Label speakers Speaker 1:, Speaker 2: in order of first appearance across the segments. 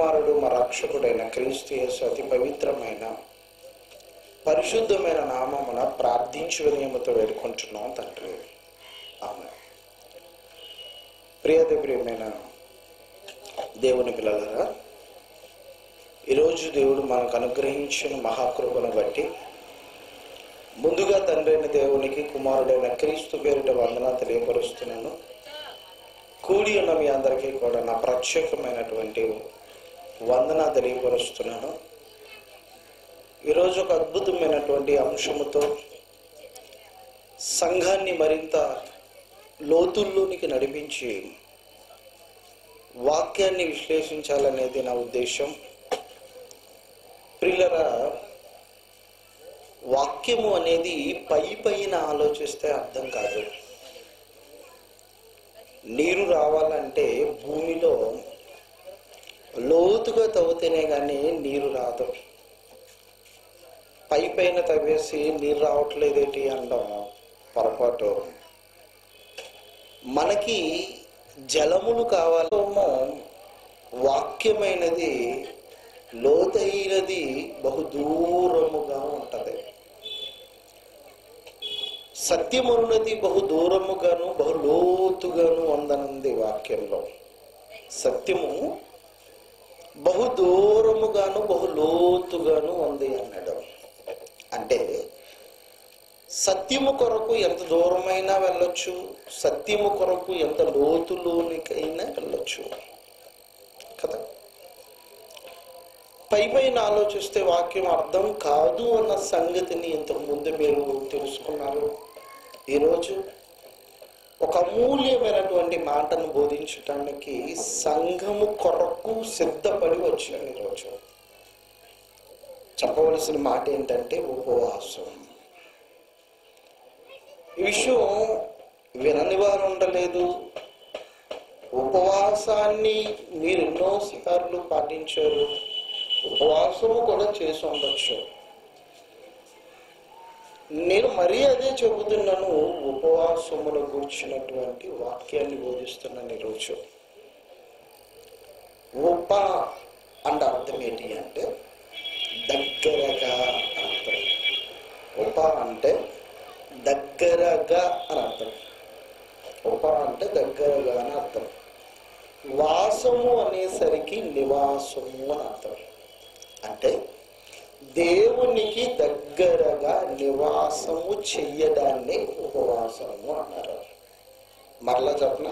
Speaker 1: కుమారుడు మా రక్షకుడైన క్రీస్తు యేసు అతి పవిత్రమైన పరిశుద్ధమైన నామమున ప్రార్థించి వినయముతో వేడుకుంటున్నాం తండ్రి ఆమె ప్రియత ప్రియమైన దేవుని పిల్లలరా ఈరోజు దేవుడు మనకు అనుగ్రహించిన మహాకృపను బట్టి ముందుగా తండ్రి అయిన దేవునికి కుమారుడైన క్రీస్తు పేరిట వందన తెలియపరుస్తున్నాను కూడి ఉన్న మీ అందరికీ కూడా నా ప్రత్యేకమైనటువంటి వందన తెలియపరుస్తున్నాను ఈరోజు ఒక అద్భుతమైనటువంటి అంశముతో సంఘాన్ని మరింత లోతుల్లోనికి నడిపించి వాక్యాన్ని విశ్లేషించాలనేది నా ఉద్దేశం ప్రియులరా వాక్యము అనేది పై పైన ఆలోచిస్తే అర్థం కాదు నీరు రావాలంటే భూమిలో లోతుగా తవ్వుతేనే కానీ నీరు రాదు పై పైన తవ్వేసి నీరు రావట్లేదేంటి అనడం పొరపాటు మనకి జలములు కావాలేమో వాక్యమైనది లోతైనది బహు దూరముగా ఉంటది సత్యమున్నది బహు దూరముగాను బహు లోతుగాను ఉందనుంది వాక్యంలో సత్యము బహు దూరముగాను బహు లోతుగాను ఉంది అన్నాడు అంటే సత్యము కొరకు ఎంత దూరమైనా వెళ్ళొచ్చు సత్యము కొరకు ఎంత లోతులోనికైనా వెళ్ళొచ్చు కదా పై పైన ఆలోచిస్తే వాక్యం అర్థం కాదు అన్న సంగతిని ఇంతకు ముందు మీరు తెలుసుకున్నారు ఈరోజు ఒక అమూల్యమైనటువంటి మాటను బోధించటానికి సంఘము కొరకు సిద్ధపడి వచ్చాను ఈరోజు చెప్పవలసిన మాట ఏంటంటే ఉపవాసం ఈ విషయం వినని వారు ఉండలేదు ఉపవాసాన్ని మీరు ఎన్నో సార్లు పాటించారు ఉపవాసము కూడా చేసి ఉండొచ్చు నేను మరీ అదే చెబుతున్నాను ఉపవాసమును కూర్చున్నటువంటి వాక్యాన్ని బోధిస్తున్నాను ఈరోజు ఉప అంటే అర్థం ఏంటి అంటే దగ్గరగా అర్థం ఉప అంటే దగ్గరగా అని అర్థం ఉప అంటే దగ్గరగా అని అర్థం వాసము అనేసరికి నివాసము అని అర్థం అంటే దేవునికి దగ్గరగా నివాసము చెయ్యడాన్ని ఉపవాసము అన్నారు మరలా చెప్పన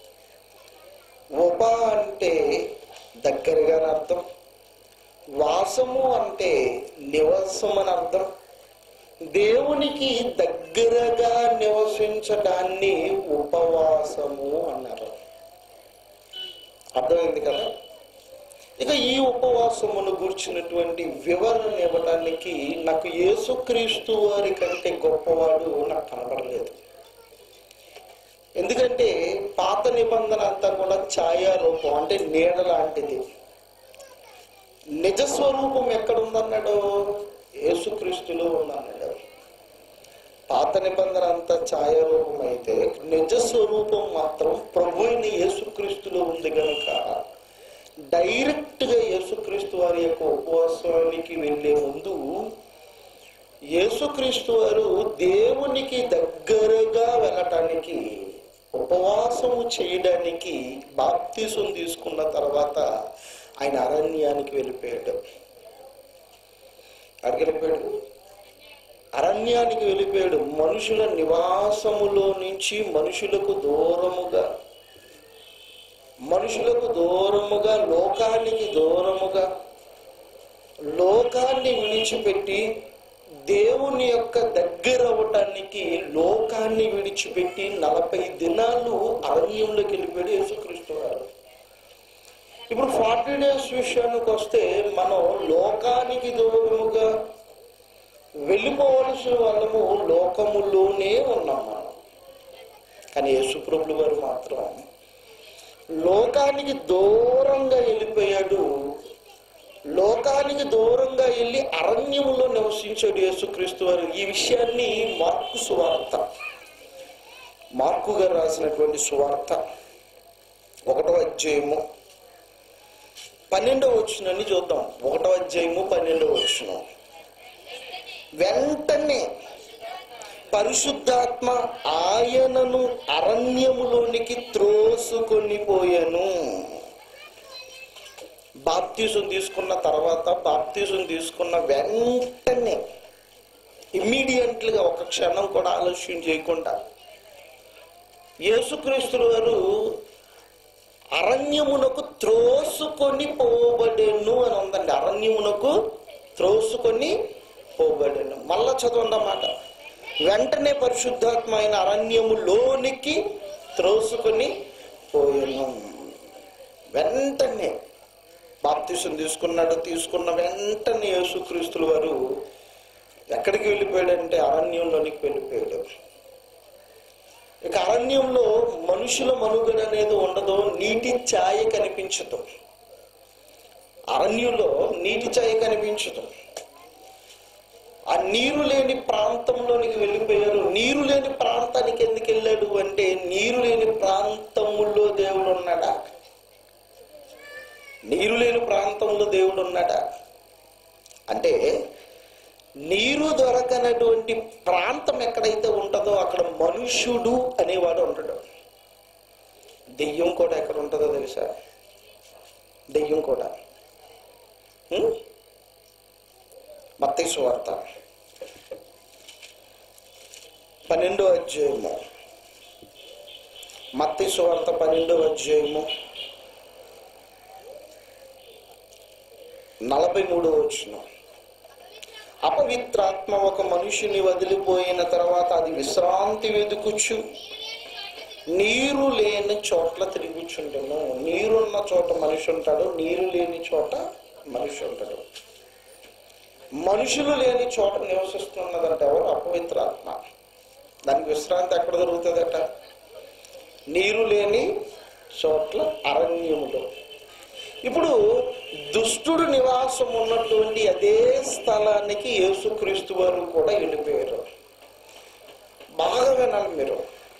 Speaker 1: ఉప అంటే దగ్గరగా అని అర్థం వాసము అంటే నివాసం అని అర్థం దేవునికి దగ్గరగా నివసించడాన్ని ఉపవాసము అన్నారు అర్థమైంది కదా ఇక ఈ ఉపవాసమును గూర్చినటువంటి వివరణ ఇవ్వడానికి నాకు యేసుక్రీస్తు వారి కంటే గొప్పవాడు నాకు కనబడలేదు ఎందుకంటే పాత నిబంధన అంతా కూడా ఛాయారూపం అంటే నీడ లాంటిది నిజస్వరూపం ఎక్కడుందన్నాడు యేసుక్రీస్తులో ఉందన్నాడు పాత నిబంధన అంతా ఛాయారూపం అయితే నిజ స్వరూపం మాత్రం ప్రభు అయిన యేసుక్రీస్తులో ఉంది కనుక డైరెక్ట్ గా యేసుక్రీస్తు వారి యొక్క ఉపవాసానికి వెళ్ళే ముందు యేసుక్రీస్తు వారు దేవునికి దగ్గరగా వెళ్ళటానికి ఉపవాసము చేయడానికి బాప్తీసం తీసుకున్న తర్వాత ఆయన అరణ్యానికి వెళ్ళిపోయాడు అక్కడికి వెళ్ళిపోయాడు అరణ్యానికి వెళ్ళిపోయాడు మనుషుల నివాసములో నుంచి మనుషులకు దూరముగా మనుషులకు దూరముగా లోకానికి దూరముగా లోకాన్ని విడిచిపెట్టి దేవుని యొక్క దగ్గర అవ్వటానికి లోకాన్ని విడిచిపెట్టి నలభై దినాలు అరణ్యంలోకి వెళ్ళిపోయాడు యేసుక్రీస్తు గారు ఇప్పుడు ఫార్టీ డేస్ విషయానికి వస్తే మనం లోకానికి దూరముగా వెళ్ళిపోవలసిన వాళ్ళము లోకములోనే ఉన్నాం మనం కానీ యేసుప్రభులు వారు మాత్రం లోకానికి దూరంగా వెళ్ళిపోయాడు లోకానికి దూరంగా వెళ్ళి అరణ్యములో నివసించాడు యేసుక్రీస్తు వారు ఈ విషయాన్ని మార్కు సువార్త మార్కు గారు రాసినటువంటి సువార్త ఒకటో అధ్యాయము పన్నెండో వచ్చినని చూద్దాం ఒకటో అధ్యాయము పన్నెండో వచ్చిన వెంటనే పరిశుద్ధాత్మ ఆయనను అరణ్యములోనికి త్రోసుకొని పోయాను బాప్తీసం తీసుకున్న తర్వాత బాప్తీసం తీసుకున్న వెంటనే ఇమ్మీడియట్లుగా ఒక క్షణం కూడా ఆలస్యం చేయకుండా యేసుక్రీస్తుల వారు అరణ్యమునకు త్రోసుకొని పోబడెను అని ఉందండి అరణ్యమునకు త్రోసుకొని పోబడెను మళ్ళా చదవందన్నమాట వెంటనే పరిశుద్ధాత్మ అయిన అరణ్యములోనికి త్రోసుకొని పోయాను వెంటనే బాప్తీసం తీసుకున్నాడు తీసుకున్న వెంటనే యేసుక్రీస్తుల వారు ఎక్కడికి వెళ్ళిపోయాడంటే అరణ్యంలోనికి వెళ్ళిపోయాడు ఇక అరణ్యంలో మనుషుల మనుగడ అనేది ఉండదు నీటి ఛాయ కనిపించదు అరణ్యంలో నీటి ఛాయ కనిపించదు ఆ నీరు లేని ప్రాంతంలోనికి వెళ్ళిపోయారు నీరు లేని ప్రాంతానికి ఎందుకు వెళ్ళాడు అంటే నీరు లేని ప్రాంతములో దేవుడు ఉన్నాడా నీరు లేని ప్రాంతంలో దేవుడు ఉన్నాడా అంటే నీరు దొరకనటువంటి ప్రాంతం ఎక్కడైతే ఉంటుందో అక్కడ మనుష్యుడు అనేవాడు ఉంటాడు దెయ్యం కూడా ఎక్కడ ఉంటుందో తెలుసా దెయ్యం కూడా మత్తైసు వార్త పన్నెండో అధ్యాయము మత్తైసు వార్త పన్నెండో అధ్యాయము నలభై మూడో వచ్చిన అపవిత్రాత్మ ఒక మనుషుని వదిలిపోయిన తర్వాత అది విశ్రాంతి వెతుకుచ్చు నీరు లేని చోట్ల తిరుగుచుండెను నీరున్న చోట మనిషి ఉంటాడు నీరు లేని చోట మనిషి ఉంటాడు మనుషులు లేని చోట నివసిస్తున్నదంట ఎవరు అపవిత్రాత్మ దానికి విశ్రాంతి ఎక్కడ దొరుకుతుందట నీరు లేని చోట్ల అరణ్యములో ఇప్పుడు దుష్టుడు నివాసం ఉన్నటువంటి అదే స్థలానికి యేసుక్రీస్తు వారు కూడా వెళ్ళిపోయారు బాగా వినాలి మీరు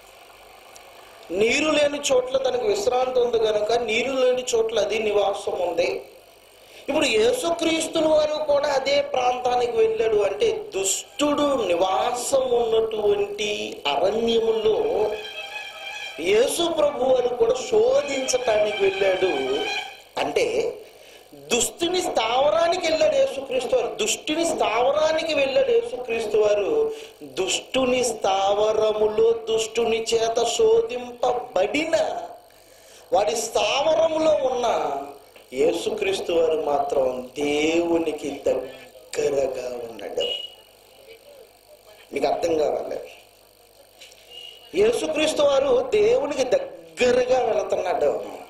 Speaker 1: నీరు లేని చోట్ల తనకు విశ్రాంతి ఉంది కనుక నీరు లేని చోట్ల అది నివాసం ఉంది ఇప్పుడు యేసుక్రీస్తుల వారు కూడా అదే ప్రాంతానికి వెళ్ళాడు అంటే దుష్టుడు నివాసం ఉన్నటువంటి అరణ్యములో యేసు ప్రభు వారు కూడా శోధించటానికి వెళ్ళాడు అంటే దుష్టుని స్థావరానికి వెళ్ళాడు యేసుక్రీస్తు వారు దుష్టుని స్థావరానికి వెళ్ళాడు యేసుక్రీస్తు వారు దుష్టుని స్థావరములో దుష్టుని చేత శోధింపబడిన వాడి స్థావరములో ఉన్న యేసుక్రీస్తు వారు మాత్రం దేవునికి దగ్గరగా ఉన్నాడు మీకు అర్థం కావాలి యేసుక్రీస్తు వారు దేవునికి దగ్గరగా వెళుతున్నాడు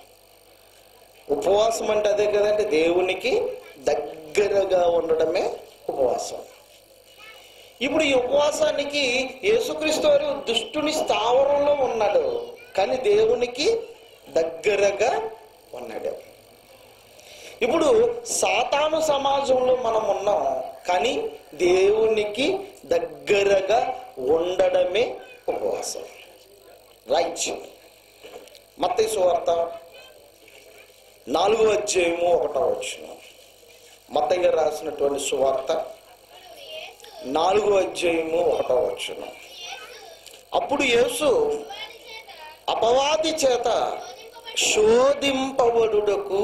Speaker 1: ఉపవాసం అంటే అదే కదండి దేవునికి దగ్గరగా ఉండడమే ఉపవాసం ఇప్పుడు ఈ ఉపవాసానికి యేసుక్రీస్తు వారు దుష్టుని స్థావరంలో ఉన్నాడు కానీ దేవునికి దగ్గరగా ఉన్నాడు ఇప్పుడు సాతాను సమాజంలో మనం ఉన్నాం కానీ దేవునికి దగ్గరగా ఉండడమే ఉపవాసం రైట్ మత్తయి సువార్త నాలుగో అధ్యాయము ఒకటో వచ్చిన మత్తయ్య గారు రాసినటువంటి సువార్త నాలుగో అధ్యాయము ఒకటో వచ్చిన అప్పుడు యేసు అపవాది చేత శోధింపబడుటకు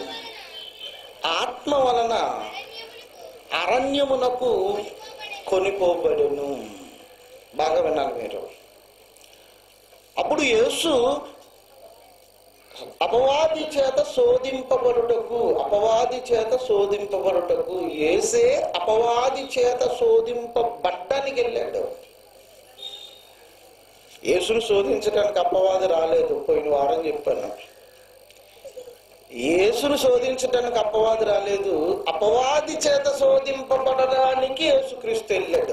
Speaker 1: ఆత్మ వలన అరణ్యమునకు కొనిపోబడును బాగా వినాలి మీరు అప్పుడు యేసు అపవాది చేత శోధింపబడుటకు అపవాది చేత శోధింపబడుటకు ఏసే అపవాది చేత శోధింపబడ్డానికి వెళ్ళాడు యేసును శోధించడానికి అపవాది రాలేదు పోయిన వారం చెప్పాను యేసును శోధించడానికి అపవాది రాలేదు అపవాది చేత శోధింపబడడానికి యేసుక్రీస్తు వెళ్ళాడు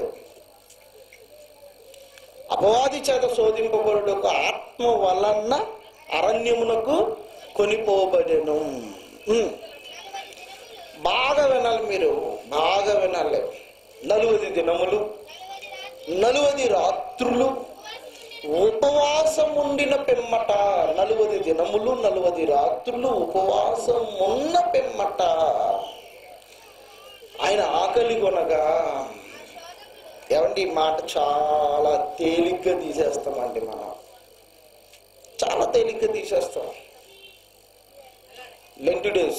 Speaker 1: అపవాది చేత శోధింపబడుటకు ఆత్మ వలన అరణ్యమునకు కొనిపోబడెను ఉమ్. బాగా వినాలి మీరు బాగా వినాలి నలువది దినములు నలువది రాత్రులు ఉపవాసం ఉండిన పిమ్మట నలువది దినములు నలువది రాత్రులు ఉపవాసం ఉన్న పిమ్మట ఆయన ఆకలి కొనగా ఏమండి ఈ మాట చాలా తేలిగ్గా తీసేస్తామండి మనం చాలా తేలిగ్గా తీసేస్తాం లెంట్ డేస్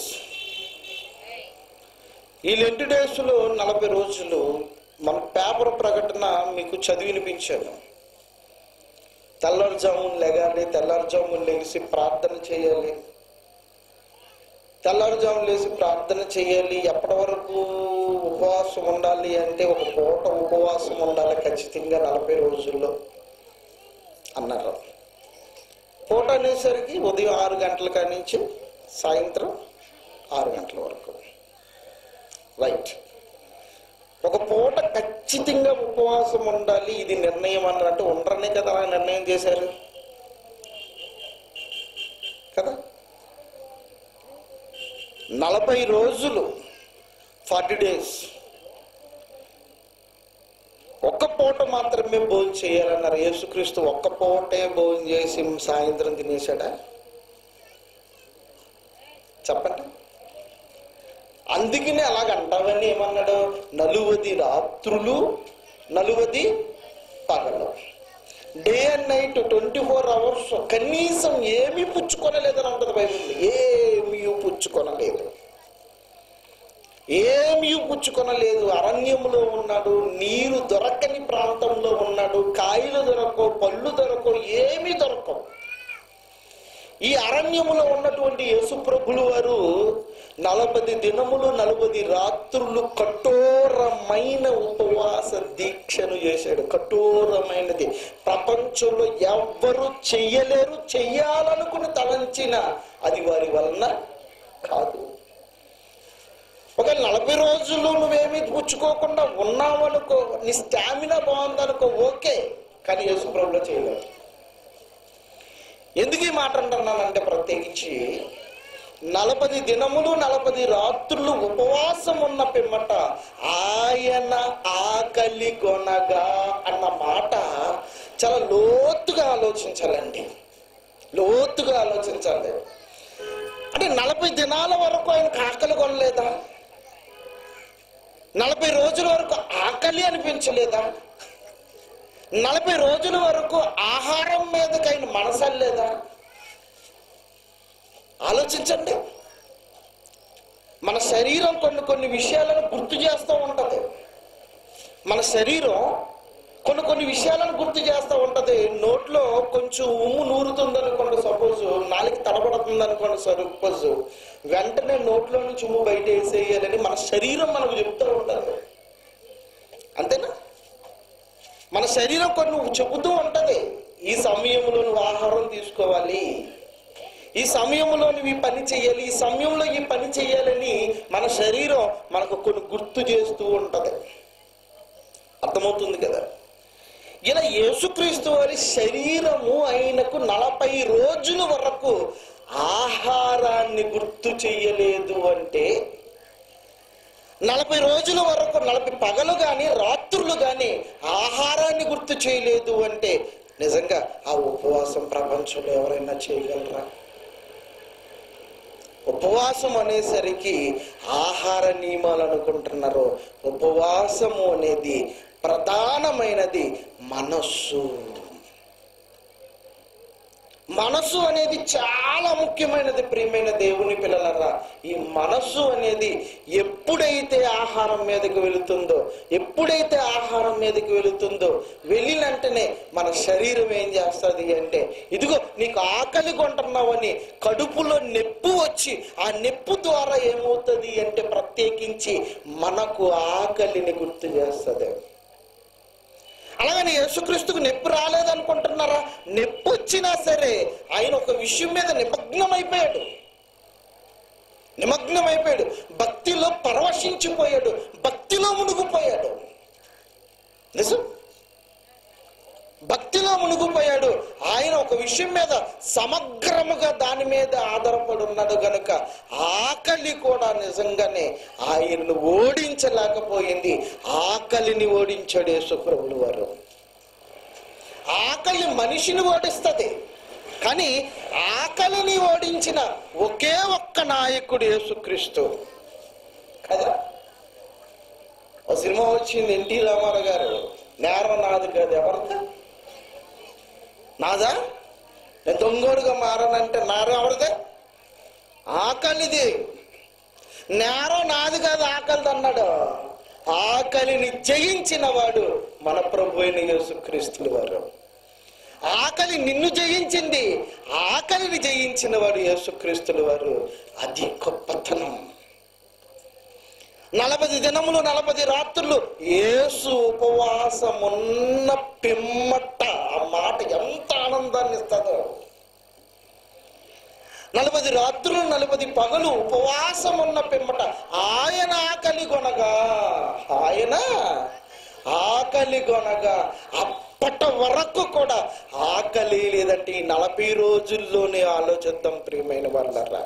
Speaker 1: ఈ లెంట్ డేస్లో నలభై రోజులు మన పేపర్ ప్రకటన మీకు చదివినిపించాను తెల్లారుజామున లెగాలి తెల్లారుజామున లేచి ప్రార్థన చేయాలి తెల్లారుజామున లేచి ప్రార్థన చేయాలి ఎప్పటి వరకు ఉపవాసం ఉండాలి అంటే ఒక పూట ఉపవాసం ఉండాలి ఖచ్చితంగా నలభై రోజుల్లో అన్నారు పూట అనేసరికి ఉదయం ఆరు గంటల కాడి నుంచి సాయంత్రం ఆరు గంటల వరకు రైట్ ఒక పూట ఖచ్చితంగా ఉపవాసం ఉండాలి ఇది నిర్ణయం అన్నట్టు ఉండరనే కదా అలా నిర్ణయం చేశారు కదా నలభై రోజులు ఫార్టీ డేస్ ఒక్క పూట మాత్రమే భోజనం చేయాలన్నారు యేసుక్రీస్తు ఒక్క పూటే భోజనం చేసి సాయంత్రం తినేశాడా చెప్పండి అందుకనే అలాగంటావని ఏమన్నాడు నలువది రాత్రులు నలువది పగలు day and night twenty four hours కనీసం ఏమీ పుచ్చుకొనలేదని ఉంటుంది బైబిల్ ఏమీ పుచ్చుకొనలేదు ఏమీ పుచ్చుకొనలేదు అరణ్యములో ఉన్నాడు నీరు దొరకని ప్రాంతంలో ఉన్నాడు కాయలు దొరకవు పళ్ళు దొరకవు ఏమీ దొరకవు ఈ అరణ్యములో ఉన్నటువంటి యేసుప్రభులు వారు నలభై దినములు నలభై రాత్రులు కఠోరమైన ఉపవాస దీక్షను చేశాడు కఠోరమైనది ప్రపంచంలో ఎవ్వరు చెయ్యలేరు చెయ్యాలనుకుని తలంచిన అది వారి వలన కాదు ఒక నలభై రోజులు నువ్వేమీ పుచ్చుకోకుండా ఉన్నావనుకో నీ స్టామినా బాగుందనుకో ఓకే కానీ యేసుప్రభులో చేయలేవు ఎందుకు ఈ మాట అంటున్నానంటే ప్రత్యేకించి నలపది దినములు నలపది రాత్రులు ఉపవాసం ఉన్న పిమ్మట ఆయన ఆకలి కొనగా అన్న మాట చాలా లోతుగా ఆలోచించాలండి లోతుగా ఆలోచించాలి అంటే నలభై దినాల వరకు ఆయనకు ఆకలి కొనలేదా నలభై రోజుల వరకు ఆకలి అనిపించలేదా నలభై రోజుల వరకు ఆహారం మీదకి ఆయన మనసల్లేదా ఆలోచించండి మన శరీరం కొన్ని కొన్ని విషయాలను గుర్తు చేస్తూ ఉంటది మన శరీరం కొన్ని కొన్ని విషయాలను గుర్తు చేస్తూ ఉంటది నోట్లో కొంచెం ఉమ్ము నూరుతుంది అనుకోండి సపోజ్ నాలుగు తడబడుతుంది అనుకోండి సపోజ్ వెంటనే నోట్లో నుంచి ఉమ్ము బయట వేసేయాలని మన శరీరం మనకు చెప్తూ ఉంటది అంతేనా మన శరీరం కొన్ని చెబుతూ ఉంటది ఈ సమయంలో నువ్వు ఆహారం తీసుకోవాలి ఈ సమయంలో నువ్వు ఈ పని చేయాలి ఈ సమయంలో ఈ పని చేయాలని మన శరీరం మనకు కొన్ని గుర్తు చేస్తూ ఉంటది అర్థమవుతుంది కదా ఇలా యేసుక్రీస్తు వారి శరీరము ఆయనకు నలభై రోజుల వరకు ఆహారాన్ని గుర్తు చెయ్యలేదు అంటే నలభై రోజుల వరకు నలభై పగలు కానీ రాత్రులు కానీ ఆహారాన్ని గుర్తు చేయలేదు అంటే నిజంగా ఆ ఉపవాసం ప్రపంచంలో ఎవరైనా చేయగలరా ఉపవాసం అనేసరికి ఆహార నియమాలు అనుకుంటున్నారు ఉపవాసము అనేది ప్రధానమైనది మనస్సు మనస్సు అనేది చాలా ముఖ్యమైనది ప్రియమైన దేవుని పిల్లలరా ఈ మనస్సు అనేది ఎప్పుడైతే ఆహారం మీదకి వెళుతుందో ఎప్పుడైతే ఆహారం మీదకి వెళుతుందో వెళ్ళినంటనే మన శరీరం ఏం చేస్తుంది అంటే ఇదిగో నీకు ఆకలి కొంటున్నావని కడుపులో నొప్పి వచ్చి ఆ నొప్పి ద్వారా ఏమవుతుంది అంటే ప్రత్యేకించి మనకు ఆకలిని గుర్తు చేస్తుంది అలాగని యేసుక్రీస్తుకు నొప్పి రాలేదనుకుంటున్నారా నొప్పి వచ్చినా సరే ఆయన ఒక విషయం మీద నిమగ్నమైపోయాడు నిమగ్నమైపోయాడు భక్తిలో పరవశించిపోయాడు భక్తిలో మునిగిపోయాడు నిజం భక్తిలో మునిగిపోయాడు ఆయన ఒక విషయం మీద సమగ్రముగా దాని మీద ఆధారపడి ఉన్నాడు గనుక ఆకలి కూడా నిజంగానే ఆయన్ను ఓడించలేకపోయింది ఆకలిని ఓడించాడు యేసుప్రభులు వారు ఆకలి మనిషిని ఓడిస్తుంది కానీ ఆకలిని ఓడించిన ఒకే ఒక్క నాయకుడు యేసుక్రీస్తు కదా ఓ సినిమా వచ్చింది ఎన్టీ రామారావు గారు నేరం నాది కాదు ఎవరిది నాదా నేను దొంగోడుగా మారానంటే నేరం ఎవరిదే ఆకలిది నేరం నాది కాదు ఆకలిది అన్నాడు ఆకలిని జయించిన వాడు మన ప్రభు అయిన యేసుక్రీస్తుడు వారు ఆకలి నిన్ను జయించింది ఆకలిని జయించిన వాడు యేసుక్రీస్తుడు వారు అది గొప్పతనం నలభై దినములు నలభై రాత్రులు యేసు ఉపవాసమున్న పిమ్మట ఆ మాట ఎంత ఆనందాన్ని ఇస్తుందో నలభై రాత్రులు నలభై పగలు ఉపవాసం ఉన్న పిమ్మట ఆయన ఆకలి కొనగా ఆయన ఆకలి కొనగా అప్పటి వరకు కూడా ఆకలి లేదంటే ఈ నలభై రోజుల్లోనే ఆలోచిద్దాం ప్రియమైన వాళ్ళరా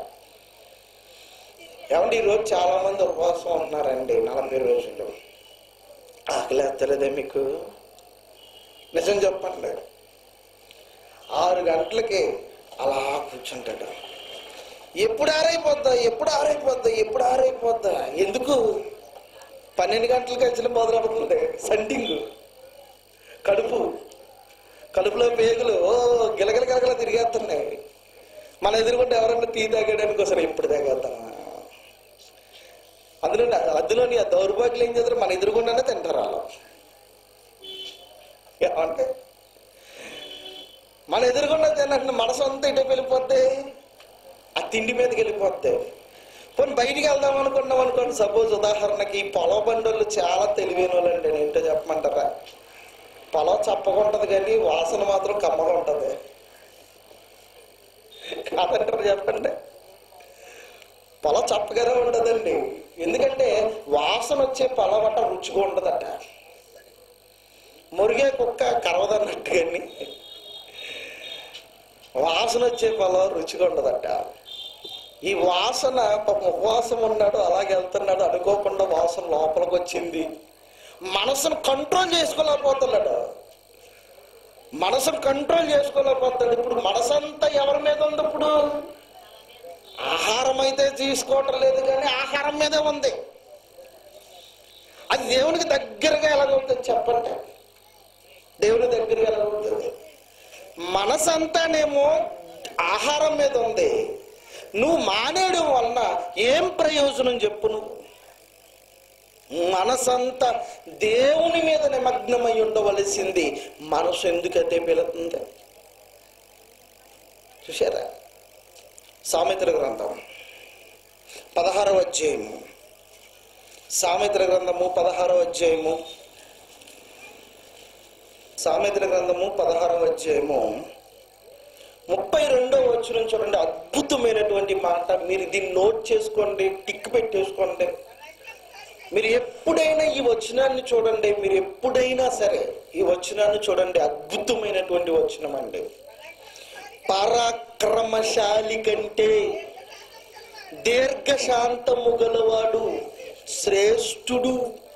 Speaker 1: ఏమండి ఈరోజు చాలా మంది ఉపవాసం ఉంటున్నారండి నలభై రోజులు ఆకలి ఎత్తలేదే మీకు నిజం చెప్పండి ఆరు గంటలకి అలా కూర్చుంటాడు ఎప్పుడు ఆరైపోద్దా ఎప్పుడు ఆరైపోద్దా ఎప్పుడు ఆరైపోద్దా ఎందుకు పన్నెండు గంటలకి వచ్చిన మొదలవుతుంది సంటింగ్ కడుపు కడుపులో పేగులు ఓ గిలగిల గిలగల తిరిగేస్తున్నాయి మన ఎదురుకుంటే ఎవరన్నా టీ తాగడానికి వస్తారు ఎప్పుడు తాగేద్దామా అందులో అందులోని ఆ దౌర్భాగ్యం ఏం చేస్తారు మన ఎదురుకుండానే తింటారు వాళ్ళు ఏమంటే మన ఎదురుకుండా తిన్నట్టు మనసు అంతా ఇటు వెళ్ళిపోద్ది ఆ తిండి మీదకి వెళ్ళిపోద్ది పోనీ బయటికి వెళ్దాం అనుకున్నాం అనుకోండి సపోజ్ ఉదాహరణకి ఈ పొలం బండోళ్ళు చాలా తెలివైన వాళ్ళండి ఏంటో చెప్పమంటారా పొలం చప్పకుంటది కానీ వాసన మాత్రం కమ్మగా ఉంటది కాదంటారు చెప్పండి పొలం చప్పగానే ఉండదండి ఎందుకంటే వాసన వచ్చే పొలం అట్ట రుచిగా ఉండదట మురిగే కుక్క కరవదన్నట్టు కానీ వాసన వచ్చే పొలం రుచిగా ఉండదట ఈ వాసన పాపం ఉపవాసం ఉన్నాడు అలాగే వెళ్తున్నాడు అనుకోకుండా వాసన లోపలికి వచ్చింది మనసును కంట్రోల్ చేసుకోలేకపోతున్నాడు మనసును కంట్రోల్ చేసుకోలేకపోతాడు ఇప్పుడు మనసంతా ఎవరి మీద ఉంది ఇప్పుడు ఆహారం అయితే తీసుకోవటం లేదు కానీ ఆహారం మీదే ఉంది అది దేవునికి దగ్గరగా ఎలాగవుతుంది చెప్పండి దేవుని దగ్గరగా ఎలాగవుతుంది మనసంతానేమో ఆహారం మీద ఉంది నువ్వు మానేయడం వలన ఏం ప్రయోజనం చెప్పు నువ్వు మనసంతా దేవుని మీద నిమగ్నమై ఉండవలసింది మనసు ఎందుకైతే పెడుతుంది చూసారా సామెతల గ్రంథం పదహారవ అధ్యాయము సామెతల గ్రంథము పదహారవ అధ్యాయము సామెతల గ్రంథము పదహారవ అధ్యాయము ముప్పై రెండో వచ్చిన చూడండి అద్భుతమైనటువంటి మాట మీరు దీన్ని నోట్ చేసుకోండి టిక్ పెట్టేసుకోండి మీరు ఎప్పుడైనా ఈ వచనాన్ని చూడండి మీరు ఎప్పుడైనా సరే ఈ వచనాన్ని చూడండి అద్భుతమైనటువంటి వచనం అండి పరాక్రమశాలి కంటే దీర్ఘశాంతము గలవాడు శ్రేష్ఠుడు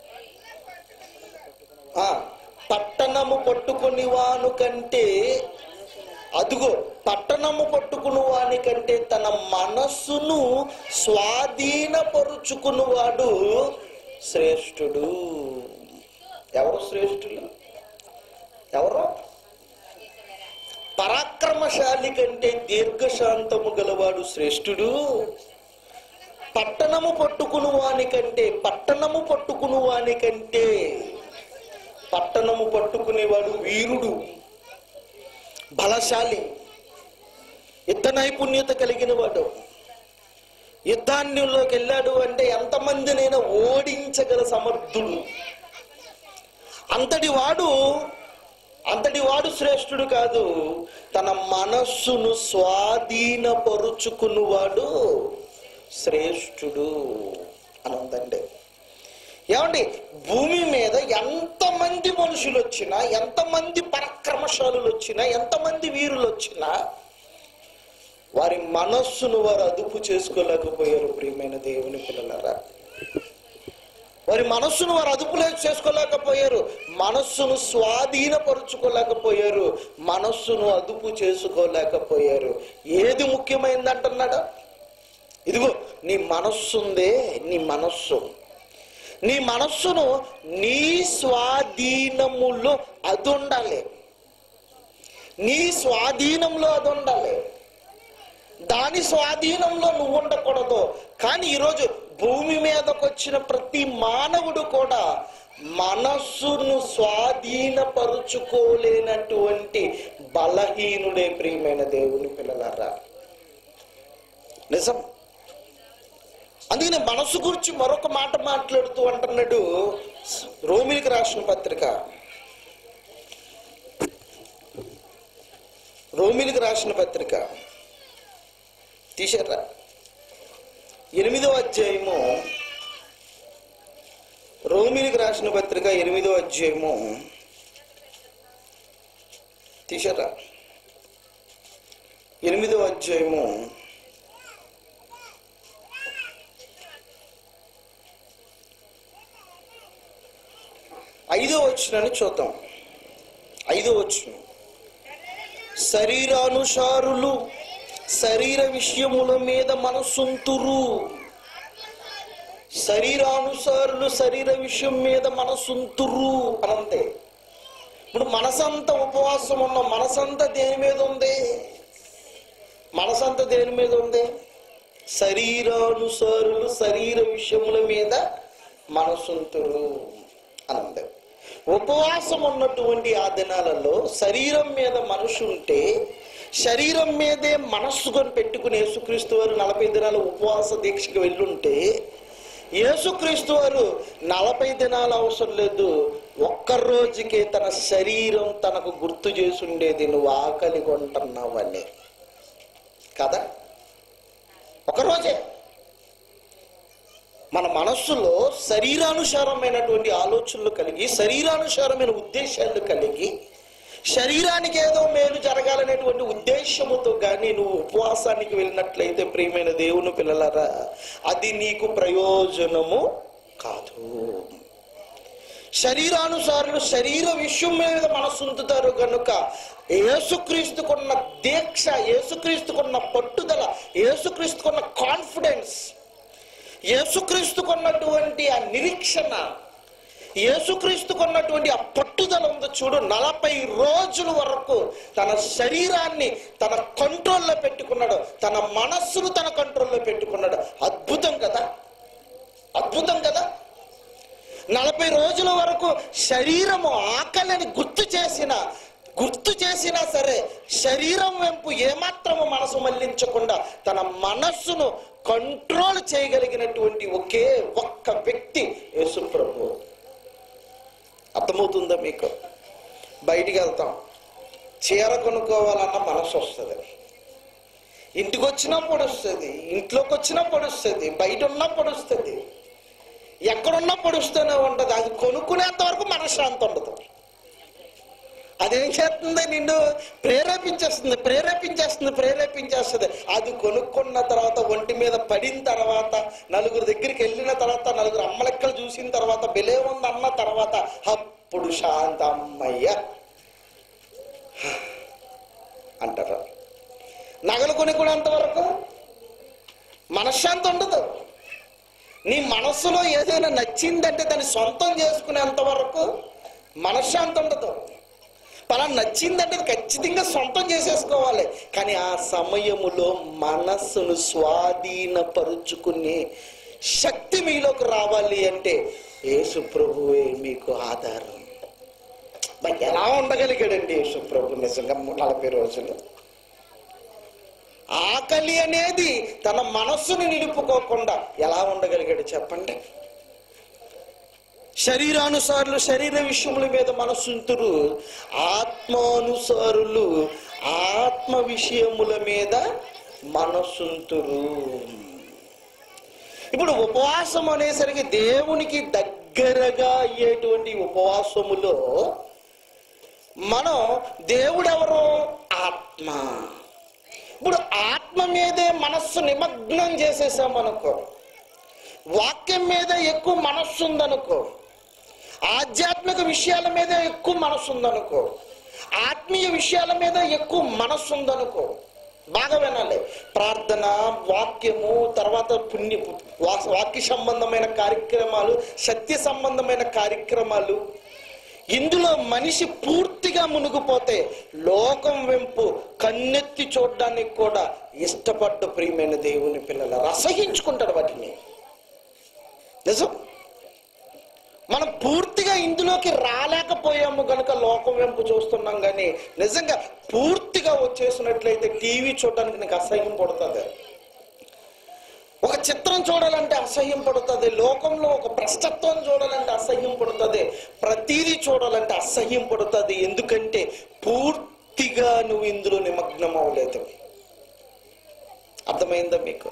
Speaker 1: ఆ పట్టణము పట్టుకుని వాను కంటే అదుగో పట్టణము పట్టుకుని వాని కంటే తన మనస్సును స్వాధీనపరుచుకునివాడు శ్రేష్ఠుడు ఎవరు శ్రేష్ఠులు ఎవరు పరాక్రమశాలి కంటే దీర్ఘశాంతము గలవాడు శ్రేష్ఠుడు పట్టణము పట్టుకుని వాని కంటే పట్టణము పట్టుకుని వాని కంటే పట్టణము పట్టుకునేవాడు వీరుడు బలశాలి యుద్ధ నైపుణ్యత కలిగిన వాడు యుద్ధాన్యంలోకి వెళ్ళాడు అంటే ఎంతమందినైనా ఓడించగల సమర్థుడు అంతటి వాడు అంతటి వాడు శ్రేష్ఠుడు కాదు తన మనస్సును స్వాధీనపరుచుకున్నవాడు శ్రేష్ఠుడు అని ఉందండి ఏమండి భూమి మీద ఎంతమంది మనుషులు వచ్చినా ఎంతమంది పరాక్రమశాలులు వచ్చినా ఎంతమంది వీరులు వచ్చినా వారి మనస్సును వారు అదుపు చేసుకోలేకపోయారు ప్రియమైన దేవుని పిల్లలరా వారి మనస్సును వారు అదుపులో చేసుకోలేకపోయారు మనస్సును స్వాధీనపరుచుకోలేకపోయారు మనస్సును అదుపు చేసుకోలేకపోయారు ఏది ముఖ్యమైనది అంటున్నాడు ఇదిగో నీ మనస్సుందే నీ మనస్సు నీ మనస్సును నీ స్వాధీనములో అది ఉండాలి నీ స్వాధీనంలో అది ఉండాలి దాని స్వాధీనంలో నువ్వు ఉండకూడదు కానీ ఈరోజు భూమి మీదకి వచ్చిన ప్రతి మానవుడు కూడా మనస్సును స్వాధీనపరుచుకోలేనటువంటి బలహీనుడే ప్రియమైన దేవుని పిల్లలారా నిజం అందుకని మనస్సు గురించి మరొక మాట మాట్లాడుతూ అంటున్నాడు రోమిలికి రాసిన పత్రిక రోమిలికి రాసిన పత్రిక తీశారా ఎనిమిదో అధ్యాయము రోమిలికి రాసిన పత్రిక ఎనిమిదో అధ్యాయము తీశారా ఎనిమిదో అధ్యాయము ఐదో వచ్చినని చూద్దాం ఐదో వచ్చిన శరీరానుసారులు శరీర విషయముల మీద మనసుంతురు శరీరానుసారులు శరీర విషయం మీద మనసుంతురు అనంతే ఇప్పుడు మనసంతా ఉపవాసం ఉన్న మనసంతా దేని మీద ఉంది మనసంతా దేని మీద ఉంది శరీరానుసారులు శరీర విషయముల మీద మనసుంతురు అనంది ఉపవాసం ఉన్నటువంటి ఆ దినాలలో శరీరం మీద మనసు ఉంటే శరీరం మీదే మనస్సు కొని పెట్టుకుని యేసుక్రీస్తు వారు నలభై దినాల ఉపవాస దీక్షకి వెళ్ళుంటే యేసుక్రీస్తు వారు నలభై దినాలు అవసరం లేదు ఒక్క రోజుకే తన శరీరం తనకు గుర్తు చేసి ఉండేది నువ్వు ఆకలి కొంటున్నావని కదా ఒక రోజే మన మనస్సులో శరీరానుసారమైనటువంటి ఆలోచనలు కలిగి శరీరానుసారమైన ఉద్దేశాలు కలిగి శరీరానికి ఏదో మేలు జరగాలనేటువంటి ఉద్దేశముతో కానీ నువ్వు ఉపవాసానికి వెళ్ళినట్లయితే ప్రియమైన దేవుని పిల్లలరా అది నీకు ప్రయోజనము కాదు శరీరానుసారులు శరీర విషయం మీద మనసు ఉంచుతారు కనుక యేసుక్రీస్తుకున్న దీక్ష యేసుక్రీస్తుకున్న పట్టుదల యేసుక్రీస్తుకున్న కాన్ఫిడెన్స్ యేసుక్రీస్తుకున్నటువంటి ఆ నిరీక్షణ యేసుక్రీస్తుకున్నటువంటి ఆ పట్టుదల ఉంది చూడు నలభై రోజుల వరకు తన శరీరాన్ని తన కంట్రోల్లో పెట్టుకున్నాడు తన మనస్సును తన కంట్రోల్లో పెట్టుకున్నాడు అద్భుతం కదా అద్భుతం కదా నలభై రోజుల వరకు శరీరము ఆకలిని గుర్తు చేసిన గుర్తు చేసినా సరే శరీరం వెంపు ఏమాత్రము మనసు మళ్లించకుండా తన మనస్సును కంట్రోల్ చేయగలిగినటువంటి ఒకే ఒక్క వ్యక్తి యేసు ప్రభు అర్థమవుతుందా మీకు బయటికి వెళ్తాం చీర కొనుక్కోవాలన్న మనసు వస్తుంది ఇంటికి వచ్చినా పొడుస్తుంది ఇంట్లోకి వచ్చినా పొడుస్తుంది బయట ఉన్నా పొడుస్తుంది ఎక్కడున్నా పొడుస్తూనే ఉంటుంది అది కొనుక్కునేంత వరకు మనశ్శాంతి ఉండదు అదేం చేస్తుంది నిన్ను ప్రేరేపించేస్తుంది ప్రేరేపించేస్తుంది ప్రేరేపించేస్తుంది అది కొనుక్కున్న తర్వాత ఒంటి మీద పడిన తర్వాత నలుగురు దగ్గరికి వెళ్ళిన తర్వాత నలుగురు అమ్మలెక్కలు చూసిన తర్వాత బెలే ఉంది అన్న తర్వాత అప్పుడు శాంత అమ్మయ్య అంటారు నగలు కొనుక్కునేంత వరకు మనశ్శాంతి ఉండదు నీ మనస్సులో ఏదైనా నచ్చిందంటే దాన్ని సొంతం చేసుకునేంత వరకు మనశ్శాంతి ఉండదు పలా నచ్చిందంటే అది ఖచ్చితంగా సొంతం చేసేసుకోవాలి కానీ ఆ సమయములో మనస్సును స్వాధీనపరుచుకునే శక్తి మీలోకి రావాలి అంటే యేసు ప్రభువే మీకు ఆధారం మరి ఎలా ఉండగలిగాడండి యేసు ప్రభు నిజంగా నలభై రోజులు ఆకలి అనేది తన మనస్సును నిలుపుకోకుండా ఎలా ఉండగలిగాడు చెప్పండి శరీరానుసారులు శరీర విషయముల మీద మనసుంతురు ఆత్మానుసారులు ఆత్మ విషయముల మీద మనసుంతురు ఇప్పుడు ఉపవాసం అనేసరికి దేవునికి దగ్గరగా అయ్యేటువంటి ఉపవాసములో మనం దేవుడెవరు ఆత్మ ఇప్పుడు ఆత్మ మీదే మనస్సు నిమగ్నం చేసేసాం అనుకో వాక్యం మీద ఎక్కువ మనస్సు ఉందనుకో ఆధ్యాత్మిక విషయాల మీద ఎక్కువ మనస్సు ఉందనుకో ఆత్మీయ విషయాల మీద ఎక్కువ మనస్సు ఉందనుకో బాగా వినాలి ప్రార్థన వాక్యము తర్వాత పుణ్య వా- వాక్య సంబంధమైన కార్యక్రమాలు సత్య సంబంధమైన కార్యక్రమాలు ఇందులో మనిషి పూర్తిగా మునిగిపోతే లోకం వెంపు కన్నెత్తి చూడడానికి కూడా ఇష్టపడ్డ ప్రియమైన దేవుని పిల్లల అసహించుకుంటాడు వాటిని నిజం మనం పూర్తిగా ఇందులోకి రాలేకపోయాము గనుక లోకం వెంపు చూస్తున్నాం కానీ నిజంగా పూర్తిగా వచ్చేసినట్లయితే టీవీ చూడడానికి నీకు అసహ్యం పడుతుంది ఒక చిత్రం చూడాలంటే అసహ్యం పడుతుంది లోకంలో ఒక భ్రష్టత్వం చూడాలంటే అసహ్యం పడుతుంది ప్రతీది చూడాలంటే అసహ్యం పడుతుంది ఎందుకంటే పూర్తిగా నువ్వు ఇందులో నిమగ్నం అవ్వలేదు అర్థమైందా మీకు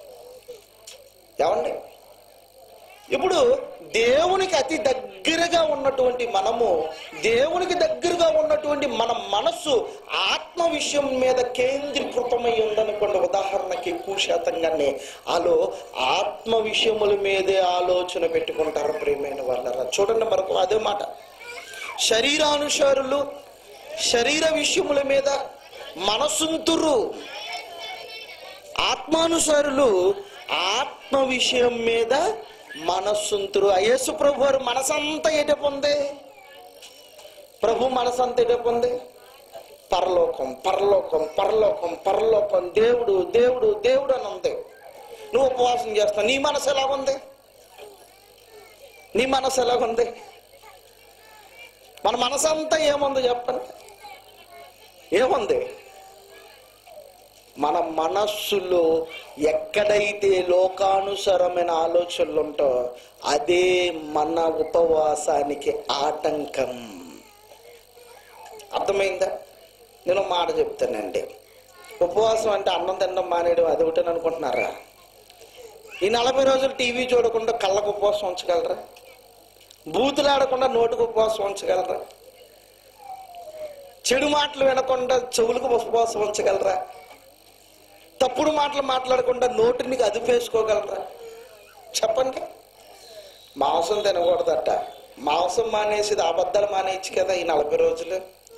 Speaker 1: ఏమండి ఇప్పుడు దేవునికి అతి దగ్గరగా ఉన్నటువంటి మనము దేవునికి దగ్గరగా ఉన్నటువంటి మన మనస్సు ఆత్మ విషయం మీద కేంద్రీకృతమై ఉందనుకోండి ఉదాహరణకి ఎక్కువ శాతంగానే ఆలో ఆత్మ విషయముల మీదే ఆలోచన పెట్టుకుంటారు ప్రియమైన వాళ్ళరా చూడండి మరొక అదే మాట శరీరానుసారులు శరీర విషయముల మీద మనసుంతురు ఆత్మానుసారులు ఆత్మ విషయం మీద మనస్సుంతురు యేసు ప్రభు వారు మనసంతా ఎట పొందే ప్రభు మనసంతా ఎట పొందే పరలోకం పరలోకం పరలోకం పరలోకం దేవుడు దేవుడు దేవుడు అని ఉంది నువ్వు ఉపవాసం చేస్తావు నీ మనసు ఎలాగుంది నీ మనసు ఎలాగుంది మన మనసంతా ఏముంది చెప్పండి ఏముంది మన మనస్సులో ఎక్కడైతే లోకానుసారమైన ఆలోచనలు ఉంటాయో అదే మన ఉపవాసానికి ఆటంకం అర్థమైందా నేను ఒక మాట చెప్తానండి ఉపవాసం అంటే అన్నం తినడం మానేయడం అది ఒకటని అనుకుంటున్నారా ఈ నలభై రోజులు టీవీ చూడకుండా కళ్ళకు ఉపవాసం ఉంచగలరా బూతులు ఆడకుండా నోటికి ఉపవాసం ఉంచగలరా చెడు మాటలు వినకుండా చెవులకు ఉపవాసం ఉంచగలరా తప్పుడు మాటలు మాట్లాడకుండా నోటిని అదుపేసుకోగలరా చెప్పండి మాంసం తినకూడదట మాంసం మానేసి అబద్ధాలు మానేయచ్చు కదా ఈ నలభై రోజులు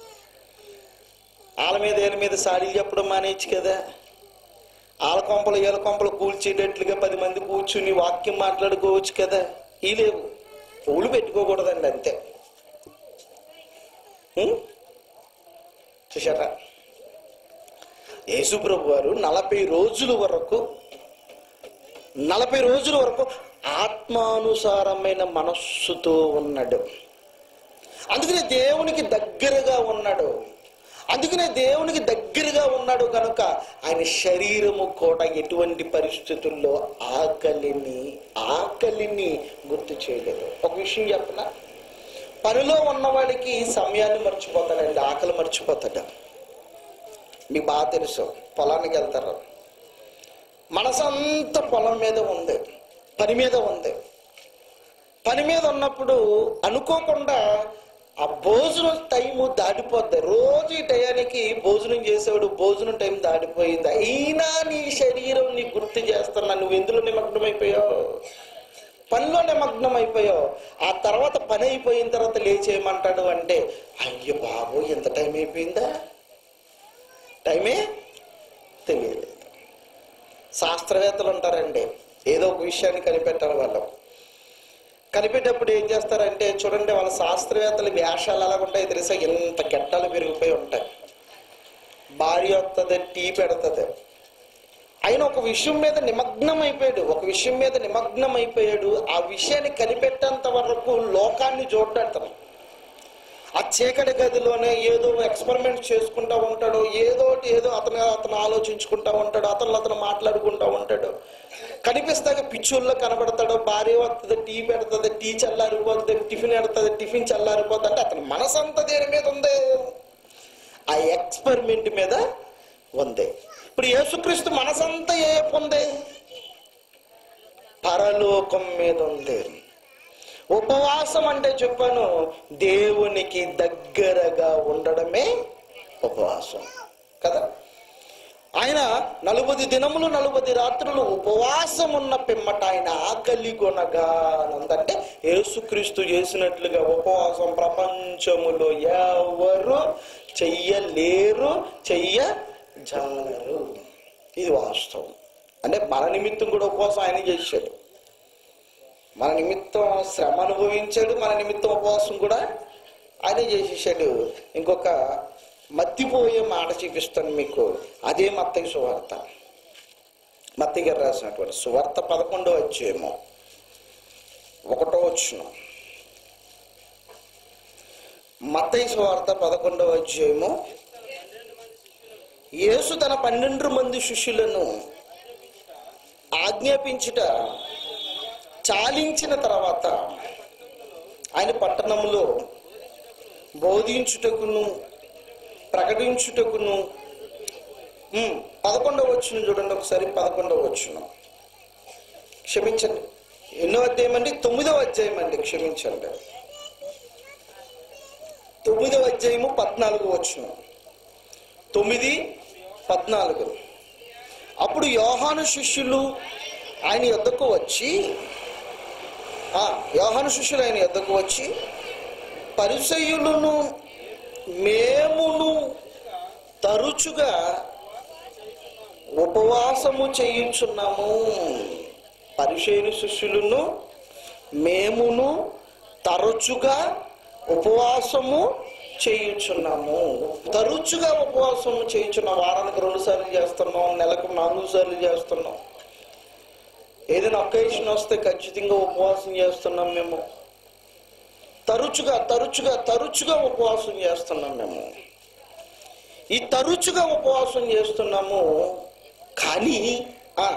Speaker 1: వాళ్ళ మీద వీళ్ళ మీద సాడీలు చెప్పడం మానేయచ్చు కదా ఆల కొంపలు ఏల కొంపలు కూల్చేటట్లుగా పది మంది కూర్చుని వాక్యం మాట్లాడుకోవచ్చు కదా ఈ లేవు పూలు పెట్టుకోకూడదండి అంతే ఉం? చూసారా యేసుప్రభు వారు నలభై రోజుల వరకు నలభై రోజుల వరకు ఆత్మానుసారమైన మనస్సుతో ఉన్నాడు అందుకనే దేవునికి దగ్గరగా ఉన్నాడు అందుకనే దేవునికి దగ్గరగా ఉన్నాడు కనుక ఆయన శరీరము కూడా ఎటువంటి పరిస్థితుల్లో ఆకలిని ఆకలిని గుర్తు చేయలేదు ఒక విషయం చెప్పనా పనిలో ఉన్నవాడికి సమయాన్ని మర్చిపోతాడండి ఆకలి మర్చిపోతాడు మీకు బాగా తెలుసు పొలానికి వెళ్తారు మనసంతా పొలం మీద ఉంది పని మీద ఉంది పని మీద ఉన్నప్పుడు అనుకోకుండా ఆ భోజనం టైము దాటిపోద్ది రోజు ఈ టయానికి భోజనం చేసేవాడు భోజనం టైం దాటిపోయింది అయినా నీ శరీరం నీ గుర్తు చేస్తున్నా నువ్వు ఎందులో నిమగ్నం అయిపోయావు పనిలో నిమగ్నం అయిపోయావు ఆ తర్వాత పని అయిపోయిన తర్వాత లేచేయమంటాడు అంటే అయ్యో బాబు ఎంత టైం అయిపోయిందా టైమే తెలియలేదు శాస్త్రవేత్తలు ఉంటారండి ఏదో ఒక విషయాన్ని కనిపెట్టాలి వాళ్ళు కనిపెట్టేటప్పుడు ఏం చేస్తారంటే చూడండి వాళ్ళ శాస్త్రవేత్తల వేషాలు ఎలా ఉంటాయి తెలుసా ఎంత గెట్టాలు పెరిగిపోయి ఉంటాయి భార్య వస్తుంది టీ పెడుతుంది ఆయన ఒక విషయం మీద నిమగ్నం అయిపోయాడు ఒక విషయం మీద నిమగ్నం అయిపోయాడు ఆ విషయాన్ని కనిపెట్టేంత వరకు లోకాన్ని చూడటం ఆ చీకటి గదిలోనే ఏదో ఎక్స్పెరిమెంట్ చేసుకుంటా ఉంటాడు ఏదో ఒకటి ఏదో అతను అతను ఆలోచించుకుంటా ఉంటాడు అతను అతను మాట్లాడుకుంటా ఉంటాడు కనిపిస్తాక పిచ్చోళ్ళలో కనబడతాడు భార్య వస్తుంది టీ పెడుతుంది టీ చల్లారిపోతుంది టిఫిన్ పెడుతుంది టిఫిన్ చల్లారిపోతుంది అంటే అతని మనసు అంతా దేని మీద ఉంది ఆ ఎక్స్పెరిమెంట్ మీద ఉంది ఇప్పుడు యేసుక్రీస్తు మనసంతా ఏ ఉంది పరలోకం మీద ఉంది ఉపవాసం అంటే చెప్పాను దేవునికి దగ్గరగా ఉండడమే ఉపవాసం కదా ఆయన నలుబది దినములు నలుబది రాత్రులు ఉపవాసం ఉన్న పిమ్మట ఆయన ఆకలి కొనగా అంటే యేసుక్రీస్తు చేసినట్లుగా ఉపవాసం ప్రపంచములో ఎవరు చెయ్యలేరు చెయ్యజాలరు ఇది వాస్తవం అంటే మన నిమిత్తం కూడా ఉపవాసం ఆయన చేశాడు మన నిమిత్తం శ్రమ అనుభవించాడు మన నిమిత్తం ఉపవాసం కూడా ఆయనే చేసేసాడు ఇంకొక మత్తిపోయే మాట చూపిస్తాను మీకు అదే మత్తయ్య సువార్త మత్తయ్య గారు రాసినటువంటి సువార్త పదకొండో వచ్చేమో ఒకటో వచ్చిన మత్తయ్య సువార్త పదకొండవ అధ్యాయము యేసు తన పన్నెండు మంది శిష్యులను ఆజ్ఞాపించుట చాలించిన తర్వాత ఆయన పట్టణంలో బోధించుటకును ప్రకటించుటకును ఉమ్, పదకొండవ వచ్చిన చూడండి ఒకసారి పదకొండవ వచ్చిన క్షమించండి ఎన్నో అధ్యాయం అండి తొమ్మిదవ అధ్యాయం అండి క్షమించండి తొమ్మిదవ అధ్యాయము పద్నాలుగు వచ్చిన తొమ్మిది పద్నాలుగు అప్పుడు యోహాను శిష్యులు ఆయన యొద్దకు వచ్చి ఆ, యోహాను శిష్యులు ఆయన యొద్దకు వచ్చి పరిసయులను మేమును తరచుగా ఉపవాసము చేయించున్నాము పరిశైలు శిష్యులను మేమును తరచుగా ఉపవాసము చేయించున్నాము తరచుగా ఉపవాసము చేయించున్నాం వారానికి రెండు సార్లు చేస్తున్నాం నెలకు నాలుగు సార్లు చేస్తున్నాం ఏదైనా ఒకేషన్ వస్తే ఖచ్చితంగా ఉపవాసం చేస్తున్నాం మేము తరచుగా తరచుగా తరచుగా ఉపవాసం చేస్తున్నాం మేము ఈ తరచుగా ఉపవాసం చేస్తున్నాము కానీ ఆ,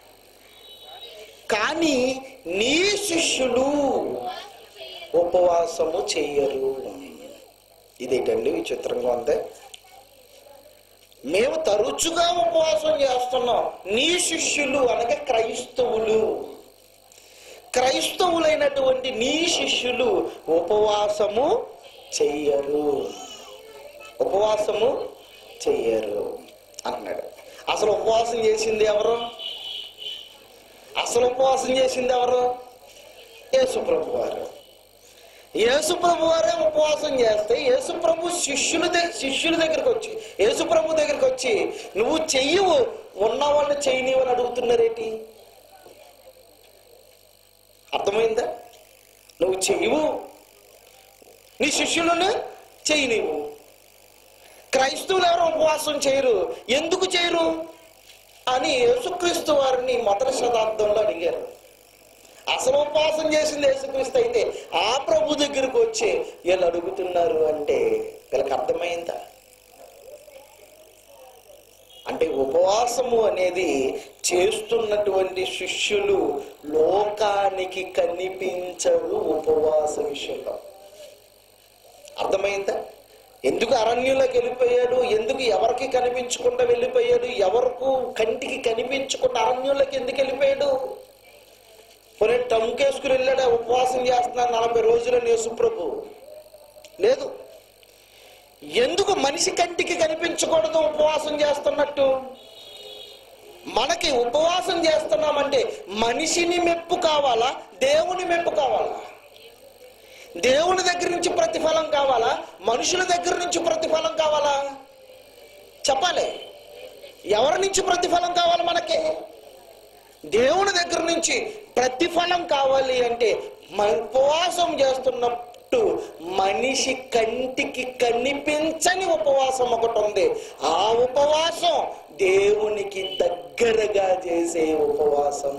Speaker 1: కానీ నీ శిష్యులు ఉపవాసము చెయ్యరు ఇదేంటండి విచిత్రంగా ఉంది మేము తరచుగా ఉపవాసం చేస్తున్నాం నీ శిష్యులు అనగా క్రైస్తవులు క్రైస్తవులైనటువంటి నీ శిష్యులు ఉపవాసము చెయ్యరు ఉపవాసము చెయ్యరు అన్నాడు అసలు ఉపవాసం చేసింది ఎవరు అసలు ఉపవాసం చేసింది ఎవరు యేసుప్రభు వారు యేసుప్రభు వారే ఉపవాసం చేస్తే యేసుప్రభు శిష్యుల దగ్గర శిష్యుల దగ్గరికి వచ్చి యేసుప్రభు దగ్గరికి వచ్చి నువ్వు చెయ్యవు ఉన్న వాళ్ళు చెయ్యనివని అడుగుతున్నారేటి అర్థమైందా నువ్వు చెయ్యవు నీ శిష్యులను చెయ్యి నీవు క్రైస్తవులు ఎవరు ఉపవాసం చేయరు ఎందుకు చేయరు అని యేసుక్రీస్తు వారిని మొదటి శతాబ్దంలో అడిగారు అసలు ఉపవాసం చేసింది యేసుక్రీస్తు అయితే ఆ ప్రభు దగ్గరకు వచ్చి వీళ్ళు అడుగుతున్నారు అంటే వీళ్ళకి అర్థమైందా అంటే ఉపవాసము అనేది చేస్తున్నటువంటి శిష్యులు లోకానికి కనిపించరు ఉపవాస విషయంలో అర్థమైందా ఎందుకు అరణ్యంలోకి వెళ్ళిపోయాడు ఎందుకు ఎవరికి కనిపించకుండా వెళ్ళిపోయాడు ఎవరికి కంటికి కనిపించకుండా అరణ్యంలోకి ఎందుకు వెళ్ళిపోయాడు పోనీ టమ్కేసుకుని వెళ్ళాడు ఉపవాసం చేస్తున్నాడు నలభై రోజులని యేసుప్రభు లేదు ఎందుకు మనిషి కంటికి కనిపించకూడదు ఉపవాసం చేస్తున్నట్టు మనకి ఉపవాసం చేస్తున్నామంటే మనిషిని మెప్పు కావాలా దేవుని మెప్పు కావాలా దేవుని దగ్గర నుంచి ప్రతిఫలం కావాలా మనుషుల దగ్గర నుంచి ప్రతిఫలం కావాలా చెప్పాలి ఎవరి నుంచి ప్రతిఫలం కావాలి మనకి దేవుని దగ్గర నుంచి ప్రతిఫలం కావాలి అంటే మన ఉపవాసం చేస్తున్నట్టు మనిషి కంటికి కనిపించని ఉపవాసం ఒకటి ఉంది ఆ ఉపవాసం దేవునికి దగ్గరగా చేసే ఉపవాసం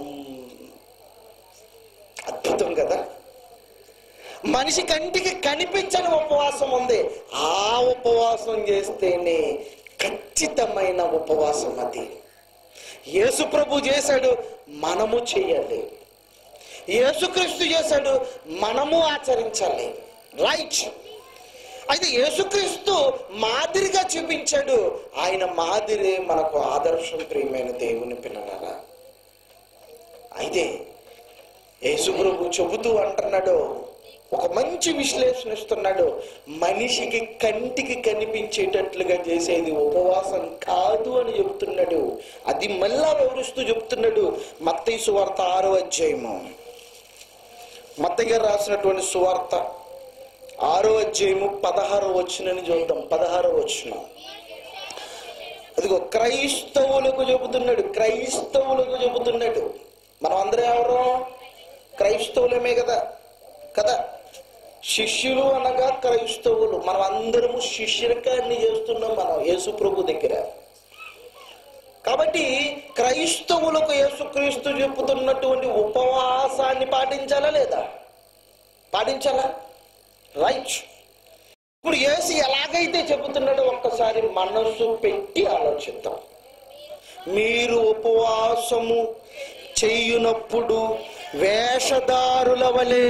Speaker 1: అద్భుతం కదా మనిషి కంటికి కనిపించని ఉపవాసం ఉంది ఆ ఉపవాసం చేస్తేనే ఖచ్చితమైన ఉపవాసం అది యేసు ప్రభు చేశాడు మనము చేయాలి యేసుక్రీస్తు చేశాడు మనము ఆచరించాలి రైట్ అయితే యేసుక్రీస్తు మాదిరిగా చూపించాడు ఆయన మాదిరి మనకు ఆదర్శం ప్రియమైన దేవుని పిల్లలరా అయితే యేసు ప్రభు చెబుతూ అంటున్నాడు ఒక మంచి విశ్లేషణ ఇస్తున్నాడు మనిషికి కంటికి కనిపించేటట్లుగా చేసేది ఉపవాసం కాదు అని చెప్తున్నాడు అది మళ్ళా వివరిస్తూ చెప్తున్నాడు మత్తయి సువార్త ఆరో అధ్యాయము మత్తయ్య గారు రాసినటువంటి సువార్త ఆరో అధ్యాయము పదహారో వచ్చినని చూద్దాం పదహారో వచ్చిన అదిగో క్రైస్తవులకు చెబుతున్నాడు క్రైస్తవులకు చెబుతున్నాడు మనం అందరం ఎవరు క్రైస్తవులమే కదా కదా శిష్యులు అనగా క్రైస్తవులు మనం అందరము శిష్యరకాన్ని చేస్తున్నాం మనం యేసు ప్రభు దగ్గర కాబట్టి క్రైస్తవులకు యేసుక్రీస్తు చెప్పుతున్నటువంటి ఉపవాసాన్ని పాటించాలా లేదా పాటించాలా రైట్ ఇప్పుడు యేసు ఎలాగైతే చెబుతున్నాడో ఒక్కసారి మనసు పెట్టి ఆలోచిద్దాం మీరు ఉపవాసము చేయునప్పుడు వేషధారుల వలె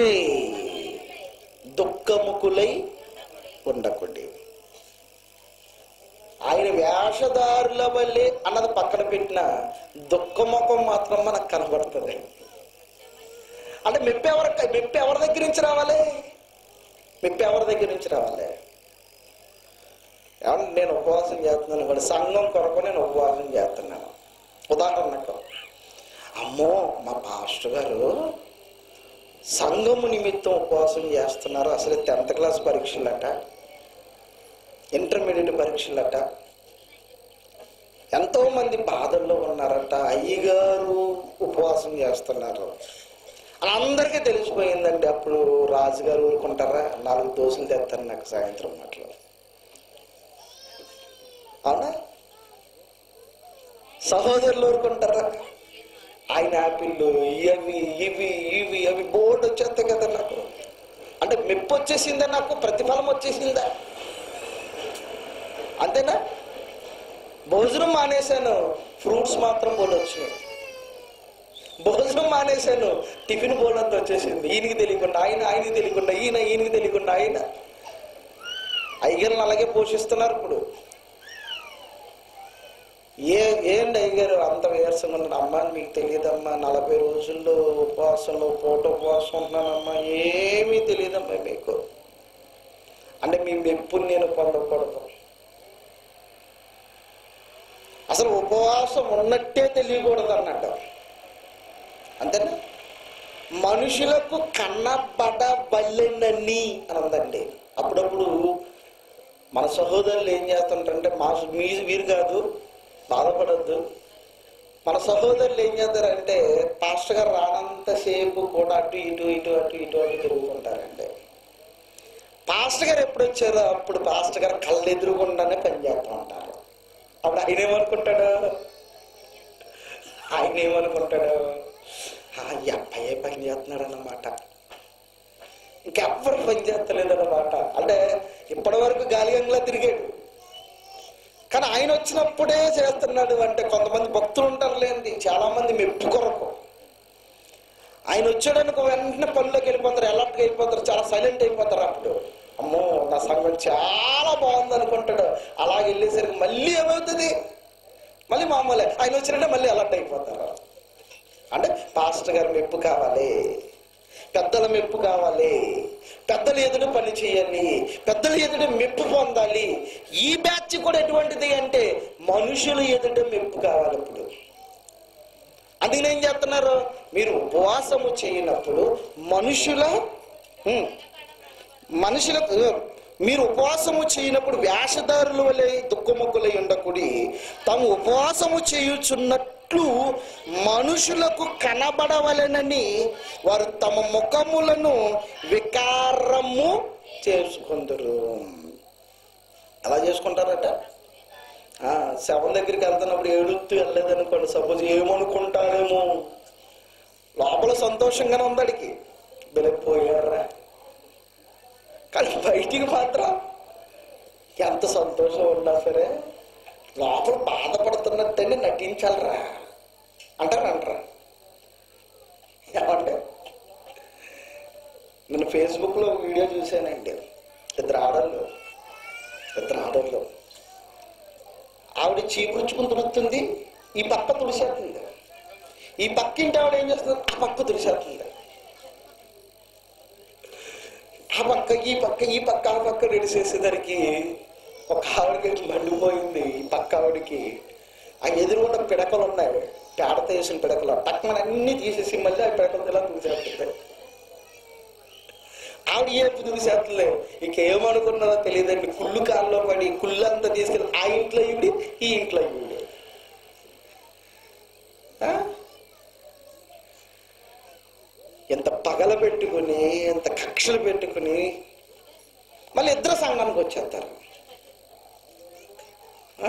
Speaker 1: దుఃఖముకులై ఉండకండి ఆయన వేషధారుల వల్లే అన్నది పక్కన పెట్టిన దుఃఖముఖం మాత్రం మనకు కనబడుతుంది అంటే మెప్పి ఎవరి మెప్పి ఎవరి దగ్గర నుంచి రావాలి మెప్పి ఎవరి దగ్గర నుంచి రావాలి ఏమన్నా నేను ఉపవాసం చేస్తున్నాను కూడా సంఘం కొరకు నేను ఉపవాసం చేస్తున్నాను ఉదాహరణకు అమ్మో మా పాస్టర్ గారు సంఘము నిమిత్తం ఉపవాసం చేస్తున్నారు అసలు టెన్త్ క్లాస్ పరీక్షలట ఇంటర్మీడియట్ పరీక్షలట ఎంతో మంది బాధల్లో ఉన్నారట అయ్యగారు ఉపవాసం చేస్తున్నారు అని అందరికీ తెలిసిపోయిందండి అప్పుడు రాజుగారు ఊరుకుంటారా నాలుగు దోశలు తెస్తారు నాకు సాయంత్రం అట్లా అవునా సహోదరులు ఊరుకుంటారా ఆయన యాపిల్లు ఇవి ఇవి ఇవి అవి బోర్డు వచ్చేస్తాయి కదా నాకు అంటే మెప్పు వచ్చేసిందా నాకు ప్రతిఫలం వచ్చేసిందా అంతేనా భోజనం మానేశాను ఫ్రూట్స్ మాత్రం పోలొచ్చినాయి భోజనం మానేశాను టిఫిన్ బోలంత వచ్చేసింది ఈయనకి తెలియకుండా ఆయన ఆయనకి తెలియకుండా ఈయన ఈయనకి తెలియకుండా ఆయన అయ్యగారిని అలాగే పోషిస్తున్నారు ఇప్పుడు ఏ ఏంటి అయ్యగారు అంత వేరుసం ఉన్నాడు అమ్మా మీకు తెలియదమ్మా నలభై రోజుల్లో ఉపవాసంలో పూట ఉపవాసం ఉంటున్నానమ్మా ఏమీ తెలియదమ్మా మీకు అంటే మీ మెప్పుని నేను పొందకూడదు అసలు ఉపవాసం ఉన్నట్టే తెలియకూడదు అన్నట్టు అంతేనా మనుషులకు కన్నబడబల్లెనని అని ఉందండి అప్పుడప్పుడు మన సహోదరులు ఏం చేస్తుంటారంటే మా మీ వీరు కాదు బాధపడద్దు మన సహోదరులు ఏం చేస్తారంటే పాస్టర్ గారు రానంతసేపు కూడా అటు ఇటు ఇటు అటు ఇటు అటు తిరుగుతుంటారండి పాస్టర్ గారు ఎప్పుడు వచ్చారో అప్పుడు పాస్టర్ గారు కళ్ళు ఎదురుగుండానే పనిచేస్తూ ఉంటారు అప్పుడు ఆయన ఏమనుకుంటాడు ఆయన ఏమనుకుంటాడు "ఆ, ఈ అబ్బాయే పని చేస్తున్నాడు అన్నమాట ఇంకెవ్వరు పని చేస్తలేదు అన్నమాట అంటే ఇప్పటి వరకు గాలిగంగా తిరిగాడు కానీ ఆయన వచ్చినప్పుడే చేస్తున్నాడు అంటే కొంతమంది భక్తులు ఉంటారు లేండి చాలా మంది మెప్పు కొరకు ఆయన వచ్చాడనుకో వెంటనే పనిలోకి వెళ్ళిపోతారు అలర్ట్గా అయిపోతారు చాలా సైలెంట్ అయిపోతారు అప్పుడు అమ్మో నా సంఘం చాలా బాగుంది అనుకుంటాడు అలా వెళ్ళేసరికి మళ్ళీ ఏమవుతుంది మళ్ళీ మామూలే ఆయన వచ్చినట్టే మళ్ళీ అలర్ట్ అయిపోతారు అంటే పాస్టర్ గారు మెప్పు కావాలి పెద్దల మెప్పు కావాలి పెద్దల ఎదుడు పని చేయాలి పెద్దల ఎదుడు మెప్పు పొందాలి ఈ బ్యాచ్ కూడా ఎటువంటిది అంటే మనుషుల ఎదుట మెప్పు కావాలి ఇప్పుడు అందుకని ఏం చేస్తున్నారు మీరు ఉపవాసము చేయనప్పుడు మనుషుల హ్మ్, మనుషులకు మీరు ఉపవాసము చేయనప్పుడు వేషధారుల వలె దుఃఖముక్కులై ఉండకుడి తాము ఉపవాసము చేయుచున్నట్లు మనుషులకు కనబడవలెనని వారు తమ ముఖములను వికారము చేసుకుందరు అలా చేసుకుంటారట ఆ, శవం దగ్గరికి వెళ్తున్నప్పుడు ఏడుస్తూ వెళ్ళలేదనుకోండి సపోజ్ ఏమనుకుంటారేమో లోపల సంతోషంగానే ఉంది అడిగి వెళ్ళిపోయారా కానీ బయటికి మాత్రం ఎంత సంతోషం ఉన్నా సరే లోపల బాధపడుతున్నట్టని నటించాలరా అంటారా అంటారా ఏమంటే నేను ఫేస్బుక్లో ఒక వీడియో చూశానండి ఇద్దరు ఆడళ్ళు ఇద్దరు ఆడళ్ళు ఆవిడ చీపురుచుకుని తుడుతుంది ఈ పక్క తుడిసేస్తుంది ఈ పక్కింటి ఆవిడ ఏం చేస్తుంది ఆ పక్క తుడిసేస్తుంది ఆ పక్క ఈ పక్క ఈ పక్క ఆ పక్క నడిచేసేసరికి ఒక ఆవిడకి మండిపోయింది ఈ పక్క ఆవిడకి ఆ ఎదురుగుండా పిడకలు ఉన్నాయి పేడత వేసిన పిడకలు టక్కన అన్ని తీసేసి మళ్ళీ ఆ పిడకలు ఇలా చూసేస్తుంది ఆవిడ ఏపు చూసేస్తలే ఇక ఏమనుకున్నదో తెలియదండి కుళ్ళు కాల్లో పడి కుళ్ళు అంతా తీసుకెళ్ళి ఆ ఇంట్లో ఈవిడి ఈ ఇంట్లో ఈవిడి ఆ? ఎంత పగల పెట్టుకుని ఎంత కక్షలు పెట్టుకుని మళ్ళీ ఇద్దరు సంఘానికి వచ్చేస్తారు ఆ?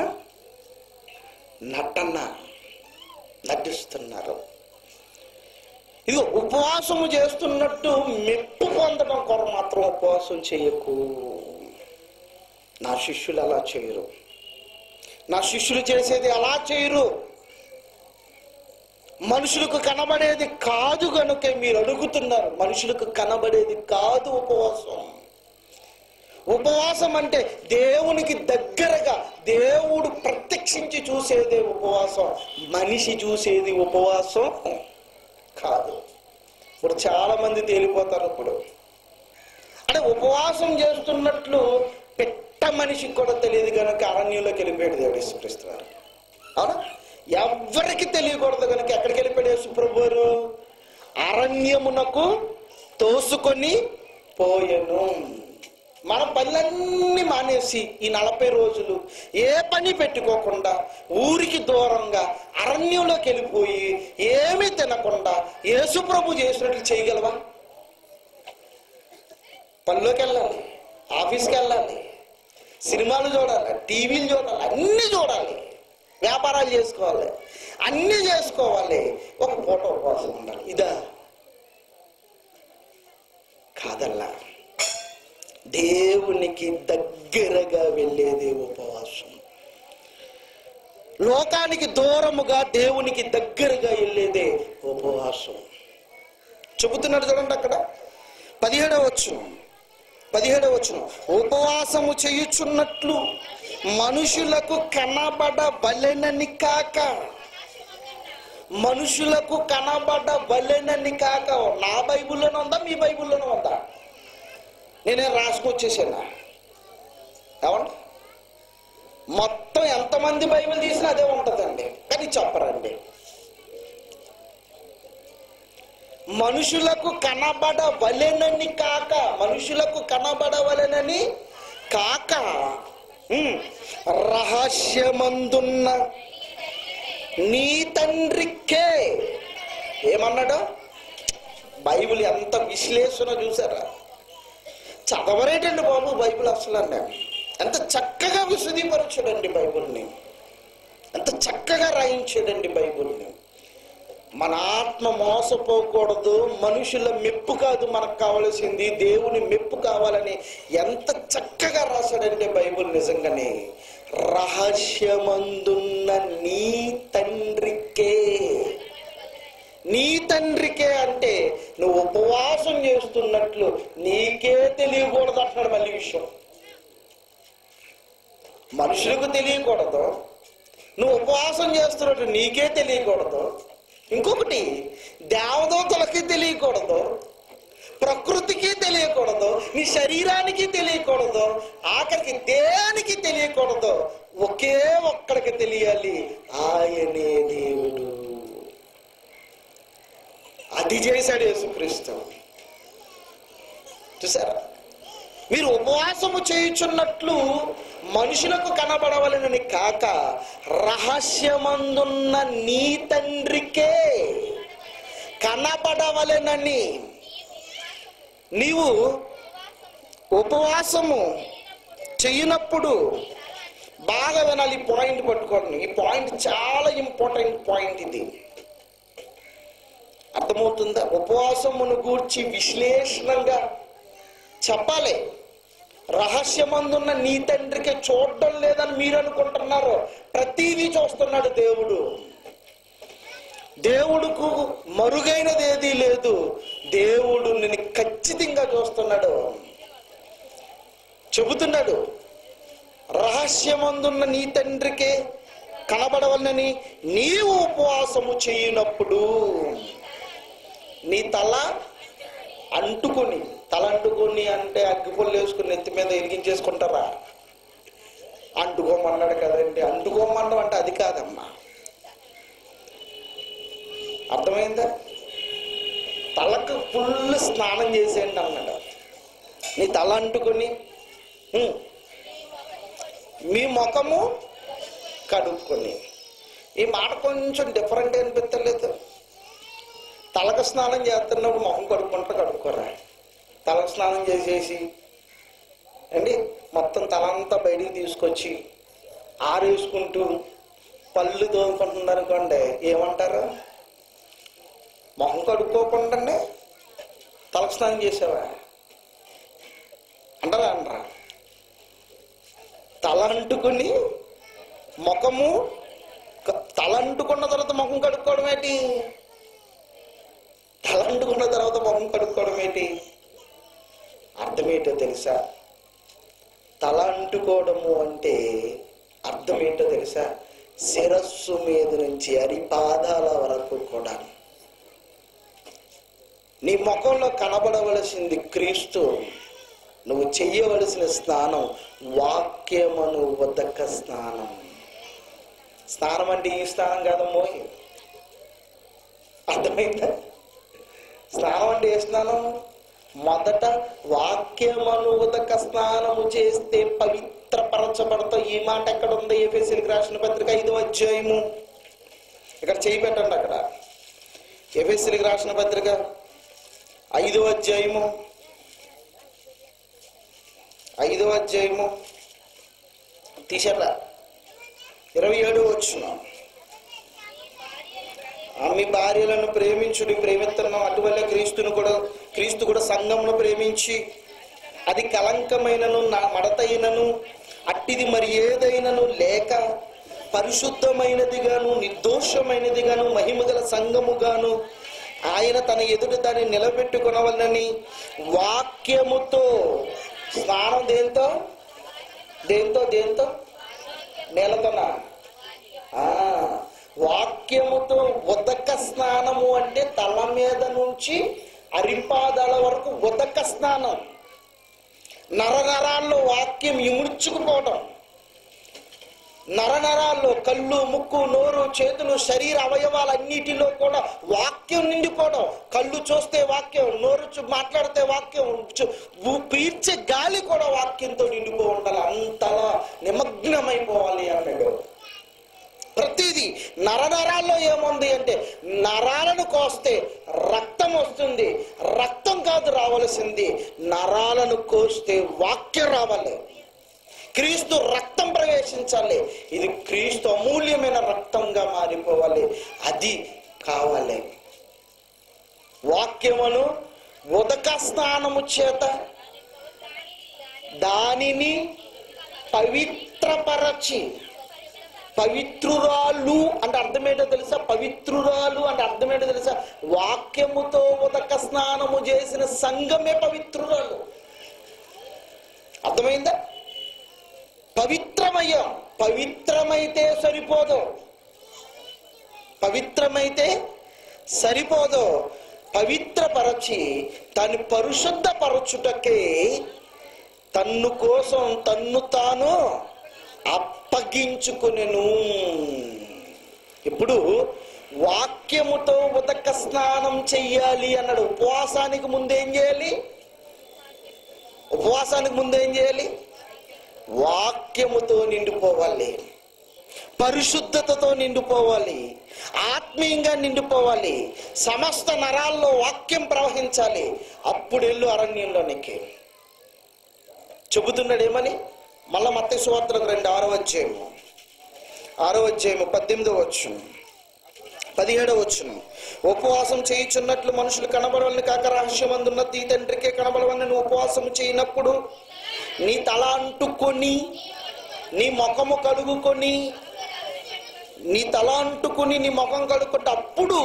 Speaker 1: నటన నటిస్తున్నారు ఇది ఉపవాసము చేస్తున్నట్టు మెప్పు పొందడం కొరకు మాత్రం ఉపవాసం చేయకు నా శిష్యులు అలా చేయరు నా శిష్యులు చేసేది అలా చేయరు మనుషులకు కనబడేది కాదు కనుక మీరు అడుగుతున్నారు మనుషులకు కనబడేది కాదు ఉపవాసం ఉపవాసం అంటే దేవునికి దగ్గరగా దేవుడు ప్రత్యక్షించి చూసేదే ఉపవాసం మనిషి చూసేది ఉపవాసం కాదు ఇప్పుడు చాలా మంది తేలిపోతారు ఇప్పుడు అంటే ఉపవాసం చేస్తున్నట్లు పెట్ట మనిషికి కూడా తెలియదు కనుక అరణ్యంలోకి వెళ్ళిపోయాడు దేవుడు యేసుక్రీస్తున్నారు అవునా ఎవరికి తెలియకూడదు కనుక ఎక్కడికి వెళ్ళిపోయాడు యేసుప్రభు వారు అరణ్యమునకు తోసుకొని పోయెను మన పనులన్నీ మానేసి ఈ నలభై రోజులు ఏ పని పెట్టుకోకుండా ఊరికి దూరంగా అరణ్యంలోకి వెళ్ళిపోయి ఏమీ తినకుండా యేసుప్రభు చేసినట్లు చేయగలవా పనిలోకి వెళ్ళాలి ఆఫీస్కి వెళ్ళాలి సినిమాలు చూడాలి టీవీలు చూడాలి అన్నీ చూడాలి వ్యాపారాలు చేసుకోవాలి అన్నీ చేసుకోవాలి ఒక పూట ఉపవాసం ఉండాలి ఇదా కాదల్లా దేవునికి దగ్గరగా వెళ్ళేదే ఉపవాసం లోకానికి దూరముగా దేవునికి దగ్గరగా వెళ్ళేదే ఉపవాసం చెబుతున్నాడు చూడండి అక్కడ పదిహేడవ వచ్చును పదిహేడవ వచ్చును ఉపవాసము చేయుచున్నట్లు మనుషులకు కనబడవలెనని కాక మనుషులకు కనబడవలెనని కాక నా బైబిల్లోనే ఉందా మీ బైబిల్లోనే ఉందా నేనే రాసుకొచ్చేసాను ఏమండి మొత్తం ఎంతమంది బైబిల్ తీసినా అదే ఉంటుందండి కానీ చెప్పరండి మనుషులకు కనబడవలెనని కాక మనుషులకు కనబడవలెనని కాక ఉమ్, రహస్యమందున్న నీ తండ్రికే ఏమన్నాడు బైబిల్ ఎంత విశ్లేషణ చూసారా చదవరేటండి బాబు బైబిల్ అసలు అండి ఎంత చక్కగా విశదీపరచాడండి బైబిల్ని ఎంత చక్కగా రాయించాడండి బైబిల్ని మన ఆత్మ మోసపోకూడదు మనుషుల మెప్పు కాదు మనకు కావలసింది దేవుని మెప్పు కావాలని ఎంత చక్కగా రాశాడంటే బైబిల్ నిజంగానే రహస్యమందున్న నీ తండ్రికే నీ తండ్రికే అంటే నువ్వు ఉపవాసం చేస్తున్నట్లు నీకే తెలియకూడదు అంటున్నాడు మళ్ళీ విషయం మనుషులకు తెలియకూడదు నువ్వు ఉపవాసం చేస్తున్నట్టు నీకే తెలియకూడదు ఇంకొకటి దేవదూతలకి తెలియకూడదు ప్రకృతికి తెలియకూడదు నీ శరీరానికి తెలియకూడదు ఆఖరికి దేనికి తెలియకూడదు ఒకే ఒక్కడికి తెలియాలి ఆయనే దేవుడు అది చేశాడు యేసుక్రీస్తు చూసారా మీరు ఉపవాసము చేయుచున్నట్లు మనుషులకు కనబడవలనని కాక రహస్యమందున్న నీ తండ్రికే కనబడవలెనని నీవు ఉపవాసము చెయ్యనప్పుడు బాగా వినాలి ఈ పాయింట్ పట్టుకోండి ఈ పాయింట్ చాలా ఇంపార్టెంట్ పాయింట్ ఇది అర్థమవుతుందా ఉపవాసమును గూర్చి విశ్లేషణంగా చెప్పాలి రహస్యమందున్న నీ తండ్రికి చూడడం లేదని మీరు అనుకుంటున్నారు ప్రతిదీ చూస్తున్నాడు దేవుడు దేవుడుకు మరుగైనది ఏదీ లేదు దేవుడు నిన్ను ఖచ్చితంగా చూస్తున్నాడు చెబుతున్నాడు రహస్యమందున్న నీ తండ్రికి కనబడవలనని నీవు ఉపవాసము చేయనప్పుడు నీ తల అంటుకొని తలంటుకొని అంటే అగ్గిపుల్లు వేసుకుని నెత్తి మీద ఎరిగించేసుకుంటారా అంటుకోమన్నాడు కదండి అంటుకోమన్నాం అంటే అది కాదమ్మా అర్థమైందా తలకు ఫుల్ స్నానం చేసేయండి అన్నాడు నీ తల అంటుకొని "ఉం, మీ ముఖము కడుక్కొని ఈ మాట కొంచెం డిఫరెంట్ అనిపించలేదు తలకు స్నానం చేస్తున్నప్పుడు మొహం కడుక్కుంటా కడుక్కోరా తలకు స్నానం చేసేసి అండి మొత్తం తలంతా బయటికి తీసుకొచ్చి ఆరేసుకుంటూ పళ్ళు తోముకుంటున్నారు అనుకోండి ఏమంటారు మొహం కడుక్కోకుండా తలకు స్నానం చేసావా అంటారా అంటారా తల అంటుకుని ముఖము క- తల అంటుకున్న తర్వాత ముఖం కడుక్కోవడం ఏంటి తల అంటుకున్న తర్వాత ముఖం కడుక్కోవడం ఏంటి అర్థమేంటో తెలుసా తల అంటుకోవడము అంటే అర్థం ఏంటో తెలుసా శిరస్సు మీద నుంచి అరిపాదాల వరకు కూడా నీ ముఖంలో కనబడవలసింది క్రీస్తు నువ్వు చెయ్యవలసిన స్నానం వాక్యమను ఉదక స్నానం స్నానం అంటే ఈ స్నానం కాదమ్మో అర్థమైందా స్నానం అంటే ఏ స్నానం మొదట వాక్యమను ఉదక స్నానము చేస్తే పవిత్రపరచబడతావు ఈ మాట ఎక్కడ ఉంది ఎఫ్ఎస్సీలకు రాసిన పత్రిక ఐదో అధ్యాయము ఇక్కడ చేయి పెట్టండి అక్కడ ఎఫ్ఎస్సీలకు రాసిన పత్రిక ఐదో అధ్యాయము ఐదో అధ్యాయము తీసారా ఇరవై ఏడు వచ్చిన మీ భార్యలను ప్రేమించుడి ప్రేమిస్తున్నాం అటువల్ల క్రీస్తును కూడా క్రీస్తు కూడా సంఘమును ప్రేమించి అది కలంకమైనను నా- మడతైనను అట్టిది మరి ఏదైనను లేక పరిశుద్ధమైనదిగాను నిర్దోషమైనదిగాను మహిమగల సంఘముగాను ఆయన తన ఎదుట దాన్ని నిలబెట్టుకునవలనని వాక్యముతో స్నానం దేంతో దేంతో దేంతో నేలతోనా ఆ, వాక్యముతో ఉదక స్నానము అంటే తల మీద నుంచి అరిపాదాల వరకు ఉదక స్నానం నరనరాల్లో వాక్యం ఇముడ్చుకుపోవటం నరనరాల్లో కళ్ళు ముక్కు నోరు చేతులు శరీర అవయవాలన్నిటిలో కూడా వాక్యం నిండిపోవడం కళ్ళు చూస్తే వాక్యం నోరు చూ- మాట్లాడితే వాక్యం చు- ఊ- పీల్చే గాలి కూడా వాక్యంతో నిండిపో ఉండాలి అంతలా నిమగ్నమైపోవాలి అన్నాడు ప్రతిదీ నరనరాల్లో ఏముంది అంటే నరాలను కోస్తే రక్తం వస్తుంది రక్తం కాదు రావలసింది నరాలను కోస్తే వాక్యం రావాలి క్రీస్తు రక్తం ప్రవేశించాలి ఇది క్రీస్తు అమూల్యమైన రక్తంగా మారిపోవాలి అది కావాలి వాక్యమును ఉదక స్నానము చేత దానిని పవిత్రపరచి పవిత్రురాలు అంటే అర్థమేంటో తెలుసా పవిత్రురాలు అంటే అర్థమేంటో తెలుసా వాక్యముతో ఉదక స్నానము చేసిన సంఘమే పవిత్రురాలు అర్థమైందా పవిత్రమయ్యాం పవిత్రమైతే సరిపోదు పవిత్రమైతే సరిపోదు పవిత్రపరచి దాన్ని పరిశుద్ధపరచుటకే తన్ను కోసం తన్ను తాను అప్పగించుకునేను ఇప్పుడు వాక్యముతో ఉదక స్నానం చెయ్యాలి అన్నాడు ఉపవాసానికి ముందేం చేయాలి ఉపవాసానికి ముందేం చేయాలి వాక్యముతో నిండిపోవాలి పరిశుద్ధతతో నిండిపోవాలి ఆత్మీయంగా నిండిపోవాలి సమస్త నరాల్లో వాక్యం ప్రవహించాలి అప్పుడు వెళ్ళు అరణ్యంలోనికి చెబుతున్నాడు ఏమని మళ్ళా మత్త సువార్తలకు రెండు ఆరో అధ్యాయము ఆరో అధ్యాయము పద్దెనిమిదో వచ్చును పదిహేడో వచ్చును ఉపవాసం చేయుచున్నట్లు మనుషులు కనబడవలని కాక రహస్యమందున్న తీ తండ్రికే కనబడవని నువ్వు ఉపవాసం చేయనప్పుడు నీ తల అంటుకొని నీ ముఖము కడుగుకొని నీ తల అంటుకుని నీ ముఖం కడుక్కుంటే అప్పుడు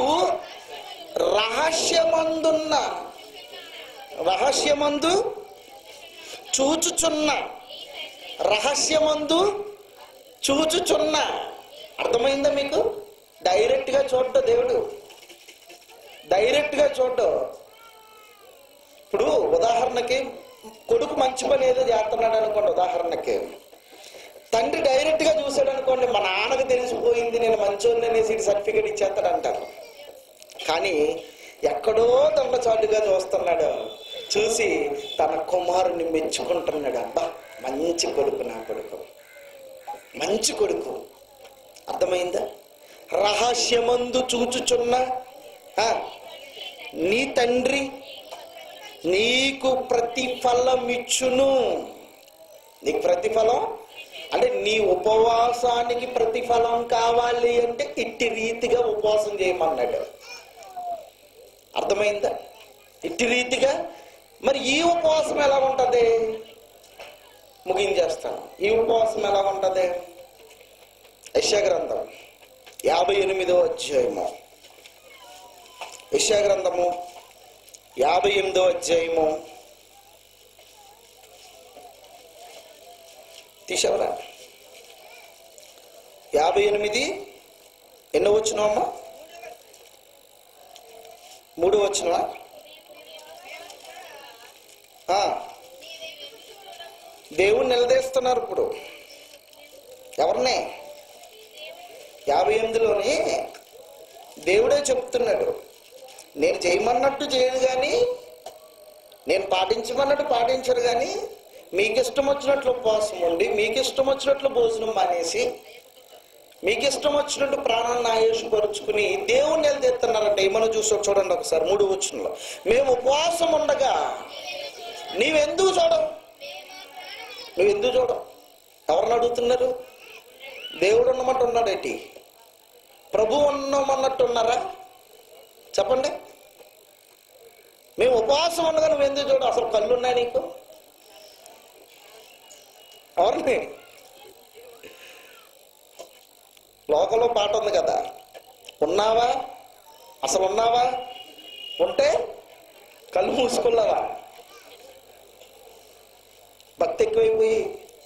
Speaker 1: రహస్యమందున్న రహస్యమందు చూచుచున్న రహస్యమందు చూచుచున్న అర్థమైందా మీకు డైరెక్ట్ గా చూడ్డ దేవుడు డైరెక్ట్ గా చూడ్డు ఇప్పుడు ఉదాహరణకి కొడుకు మంచి పని ఏదో చేస్తున్నాడు అనుకోండి ఉదాహరణకి తండ్రి డైరెక్ట్ గా చూశాడు అనుకోండి మా నాన్నకు తెలిసిపోయింది నేను మంచోడిని అనేసి సర్టిఫికేట్ ఇచ్చేస్తాడు అంటారు కానీ ఎక్కడో దొంగ చాటుగా చూస్తున్నాడు చూసి తన కుమారుని మెచ్చుకుంటున్నాడు అబ్బా మంచి కొడుకు నా కొడుకు మంచి కొడుకు అర్థమైందా రహస్యమందు చూచుచున్న ఆ, నీ తండ్రి నీకు ప్రతిఫలం ఇచ్చును నీకు ప్రతిఫలం అంటే నీ ఉపవాసానికి ప్రతిఫలం కావాలి అంటే ఇట్టి రీతిగా ఉపవాసం చేయమన్నాడు అర్థమైందా ఇట్టి రీతిగా మరి ఈ ఉపవాసం ఎలా ఉంటది ముగించేస్తాను ఈ ఉపవాసం ఎలా ఉంటది యశాగ్రంథం యాభై ఎనిమిదో అధ్యాయము యశాగ్రంథము యాభై ఎనిమిదో అధ్యాయము తీసేవరా యాభై ఎనిమిది ఎన్నో వచ్చినావమ్మా మూడు వచ్చినవా ఆ. దేవుణ్ణి నిలదీస్తున్నారు ఇప్పుడు ఎవరిని యాభై ఎనిమిదిలోని దేవుడే చెప్తున్నాడు నేను చేయమన్నట్టు చేయను కానీ నేను పాటించమన్నట్టు పాటించరు కానీ మీకు ఇష్టం వచ్చినట్లు ఉపవాసం ఉండి మీకు ఇష్టం వచ్చినట్లు భోజనం మానేసి మీకు ఇష్టం వచ్చినట్టు ప్రాణాన్ని ఆయుషపరుచుకుని దేవుణ్ణి నిలదీస్తున్నారంటే ఏమన్నా చూసో చూడండి ఒకసారి మూడు వచ్చినలో మేము ఉపవాసం ఉండగా నీవెందుకు చూడవు నువ్వెందుకు చూడవు ఎవరిని అడుగుతున్నారు దేవుడు ఉన్నమాట ఉన్నాడేటి ప్రభు ఉన్నామన్నట్టు ఉన్నారా చెప్పండి మేము ఉపవాసం ఉండగా నువ్వు ఎందుకు చూడు అసలు కళ్ళు ఉన్నాయి నీకు ఎవరిని లోకంలో పాట ఉంది కదా ఉన్నావా అసలు ఉన్నావా ఉంటే కళ్ళు మూసుకున్నావా భక్తి ఎక్కువైపోయి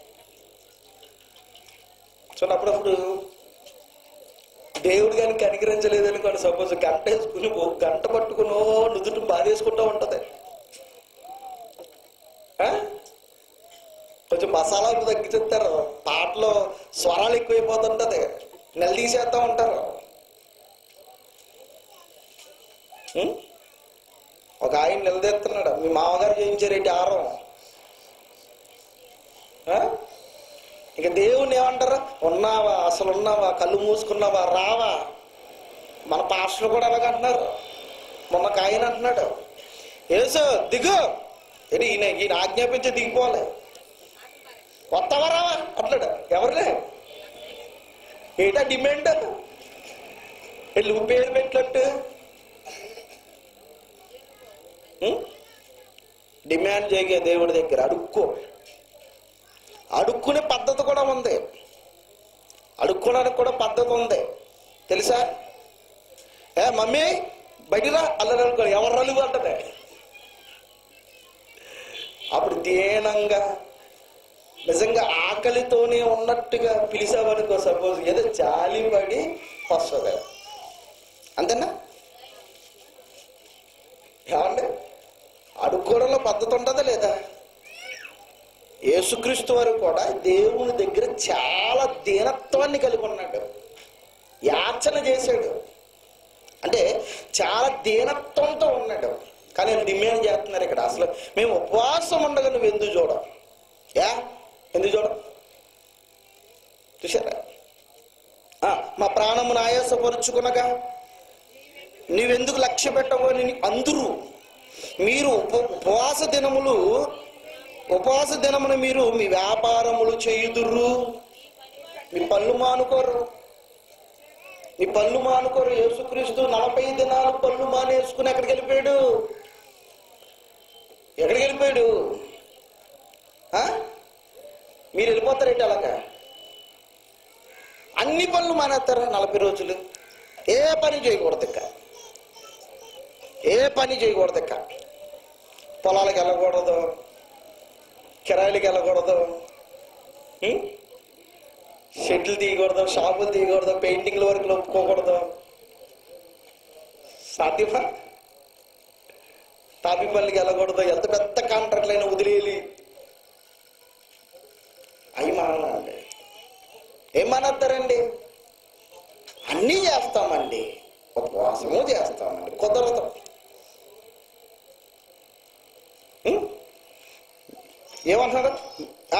Speaker 1: చూడండి అప్పుడప్పుడు దేవుడు కానీ కనికరించలేదు అనుకోండి సపోజ్ గంట వేసుకుని ఓ గంట పట్టుకుని ఓ నుదుటి బాధేసుకుంటూ ఉంటది ఆ? కొంచెం మసాలాలు తగ్గిస్తారు పాటలో స్వరాలు ఎక్కువైపోతుంటది నిలదీసేస్తా ఉంటారు ఉం? ఒక ఆయన నిలదీస్తున్నాడు మీ మామగారు చేయించారేంటి ఆరం ఆ? ఇక దేవుణ్ణి ఏమంటారు ఉన్నావా అసలు ఉన్నావా కళ్ళు మూసుకున్నావా రావా మన పాస్టర్ కూడా అలాగ అంటున్నారు మొన్న ఒక ఆయన అంటున్నాడు ఏసు దిగు ఏంటి ఈయన ఈయన ఆజ్ఞాపించి దిగిపోవాలి వస్తావా రావా అంటున్నాడు ఎవరులే ఏంటా డిమాండ్ వెళ్ళి నువ్వు పేరు పెట్టినట్టు ఉం? డిమాండ్ చేయగే దేవుడి దగ్గర అడుక్కో అడుక్కునే పద్ధతి కూడా ఉంది అడుక్కోవడానికి కూడా పద్ధతి ఉంది తెలుసా ఏ మమ్మీ బయటిరా అల్లరి అనుకో ఎవరు అలుగు అంటది అప్పుడు దీనంగా నిజంగా ఆకలితోనే ఉన్నట్టుగా పిలిచావనుకో సపోజ్ ఏదో జాలి పడి వస్తుంది అంతేనా ఏమండి అడుక్కోవడంలో పద్ధతి ఉంటుందా లేదా యేసుక్రీస్తు వారు కూడా దేవుని దగ్గర చాలా దీనత్వాన్ని కలిగి ఉన్నాడు యాచన చేశాడు అంటే చాలా దీనత్వంతో ఉన్నాడు కానీ ఆయన డిమాండ్ చేస్తున్నారు ఇక్కడ అసలు మేము ఉపవాసం ఉండగా నువ్వు ఎందుకు చూడ యా ఎందుకు చూడ చూసారా ఆ, మా ప్రాణమును ఆయాసపరుచుకునగా నీవెందుకు లక్ష్య పెట్టవని అందరూ మీరు ఉప ఉపవాస దినములు ఉపవాస దినమున మీరు మీ వ్యాపారములు చేయుదురు మీ పళ్ళు మానుకోరు మీ పళ్ళు మానుకోరు యేసుక్రీస్తు నలభై దినాలు పళ్ళు మానేసుకుని ఎక్కడికి వెళ్ళిపోయాడు ఎక్కడికి వెళ్ళిపోయాడు ఆ? మీరు వెళ్ళిపోతారేంటి అలాగా అన్ని పనులు మానేస్తారా నలభై రోజులు ఏ పని చేయకూడదు ఇక ఏ పని చేయకూడదు ఇక పొలాలకు వెళ్ళకూడదు కిరాయిలకు వెళ్ళకూడదు ఉం? షెడ్లు తీయకూడదు షాపులు తీయకూడదు పెయింటింగ్ల వరకు ఒప్పుకోకూడదు సాధ్యమా తాపి పల్లికి వెళ్ళకూడదు ఎంత పెద్ద కాంట్రాక్ట్లైనా వదిలేయాలి అవి మానండి ఏం మానేస్తారండి అన్నీ చేస్తామండి ఉపవాసము చేస్తామండి కుదరదు ఉం? ఏమంటున్నారు ఆ,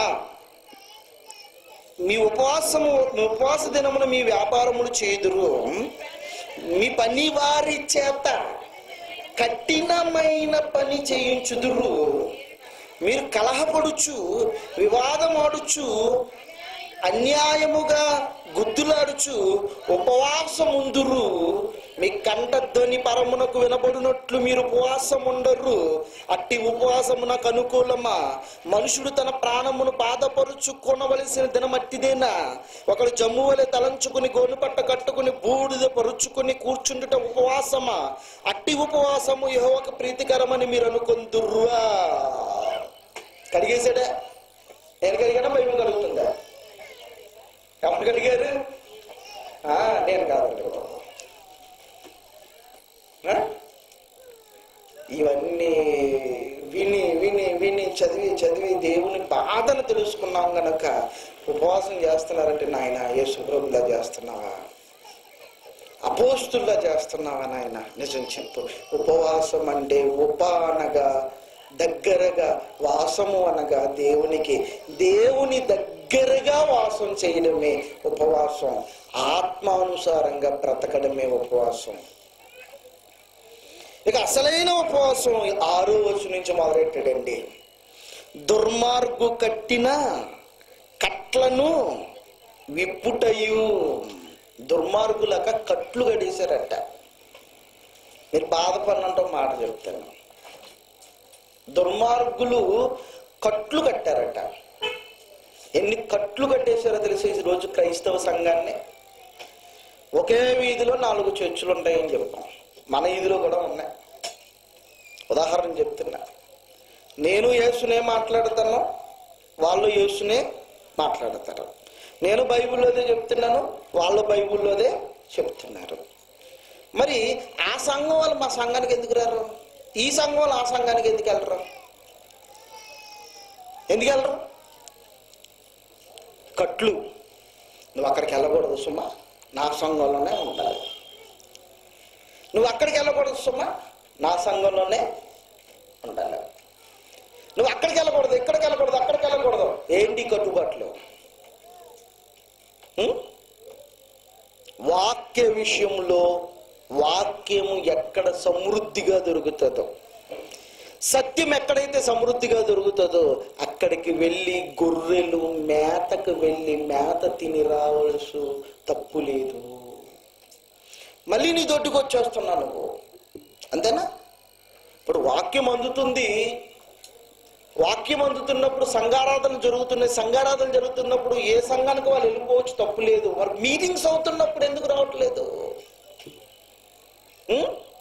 Speaker 1: మీ ఉపవాసము మీ ఉపవాస దినమున మీ వ్యాపారములు చేదురు మీ పని వారి చేత కఠినమైన పని చేయించుదురు మీరు కలహపడుచు వివాదమాడుచు అన్యాయముగా గుద్దులాడుచు ఉపవాసముందురు మీ కంఠధ్వని పరమునకు వినబడినట్లు మీరు ఉపవాసం ఉండరు అట్టి ఉపవాసమునకు అనుకూలమా మనుషుడు తన ప్రాణమును బాధపరుచు కొనవలసిన దినం అట్టిదేనా ఒకడు జమ్ము వలె తలంచుకుని గోను పట్ట కట్టుకుని బూడిద పరుచుకుని కూర్చుండుట ఉపవాసమా అట్టి ఉపవాసము యెహోవాకు ప్రీతికరమని మీరు అనుకుందుర్రా కడిగేశాడా నేను కడిగానా బైబిల్ కడుగుతుందా ఎవరు కడిగారు ఆ, నేను కాదండి ఆ? ఇవన్నీ విని విని విని చదివి చదివి దేవుని బాధను తెలుసుకున్నాం గనక ఉపవాసం చేస్తున్నారంటే నాయన ఏ శుభ్రంలా చేస్తున్నావా అపోస్తుల్లా చేస్తున్నావా నాయన నిజం చెప్పు ఉపవాసం అంటే ఉప అనగా దగ్గరగా వాసము అనగా దేవునికి దేవుని దగ్గరగా వాసం చేయడమే ఉపవాసం ఆత్మానుసారంగా బ్రతకడమే ఉపవాసం ఇక అసలైన ఉపవాసం ఆరో వచ్చి నుంచి మొదలెట్టాడండి దుర్మార్గు కట్టిన కట్లను విప్పుటయు దుర్మార్గులక కట్లు కడేశారట మీరు బాధపడినంట మాట చెప్తాను దుర్మార్గులు కట్లు కట్టారట ఎన్ని కట్లు కట్టేశారో తెలిసి ఈ రోజు క్రైస్తవ సంఘాన్ని ఒకే వీధిలో నాలుగు చర్చిలు ఉంటాయని చెప్పాం మన వీధిలో కూడా ఉన్నాయి ఉదాహరణ చెప్తున్నా నేను యేసునే మాట్లాడతాను వాళ్ళు యేసునే మాట్లాడతారు నేను బైబిల్లోదే చెప్తున్నాను వాళ్ళు బైబిల్లోదే చెప్తున్నారు మరి ఆ సంఘం వాళ్ళు మా సంఘానికి ఎందుకు రారు ఈ సంఘం వాళ్ళు ఆ సంఘానికి ఎందుకు వెళ్ళరు ఎందుకు వెళ్ళరు కట్లు నువ్వు అక్కడికి వెళ్ళకూడదు సుమా నా సంఘంలోనే ఉండాలి నువ్వు అక్కడికి వెళ్ళకూడదు సుమా నా సంఘంలోనే ఉండాలి నువ్వు అక్కడికి వెళ్ళకూడదు ఇక్కడికి వెళ్ళకూడదు అక్కడికి వెళ్ళకూడదు ఏంటి కట్టుబాట్లు ఉం? వాక్య విషయంలో వాక్యము ఎక్కడ సమృద్ధిగా దొరుకుతుందో సత్యం ఎక్కడైతే సమృద్ధిగా దొరుకుతుందో అక్కడికి వెళ్ళి గొర్రెలు మేతకు వెళ్ళి మేత తిని రావాల్సి తప్పు లేదు మళ్ళీ నీ దొడ్డుకు వచ్చేస్తున్నావు నువ్వు అంతేనా ఇప్పుడు వాక్యం అందుతుంది వాక్యం అందుతున్నప్పుడు సంఘారాధన జరుగుతున్నాయి సంఘారాధన జరుగుతున్నప్పుడు ఏ సంఘానికి వాళ్ళు వెళ్ళిపోవచ్చు తప్పు లేదు వారు మీటింగ్స్ అవుతున్నప్పుడు ఎందుకు రావట్లేదు ఉం?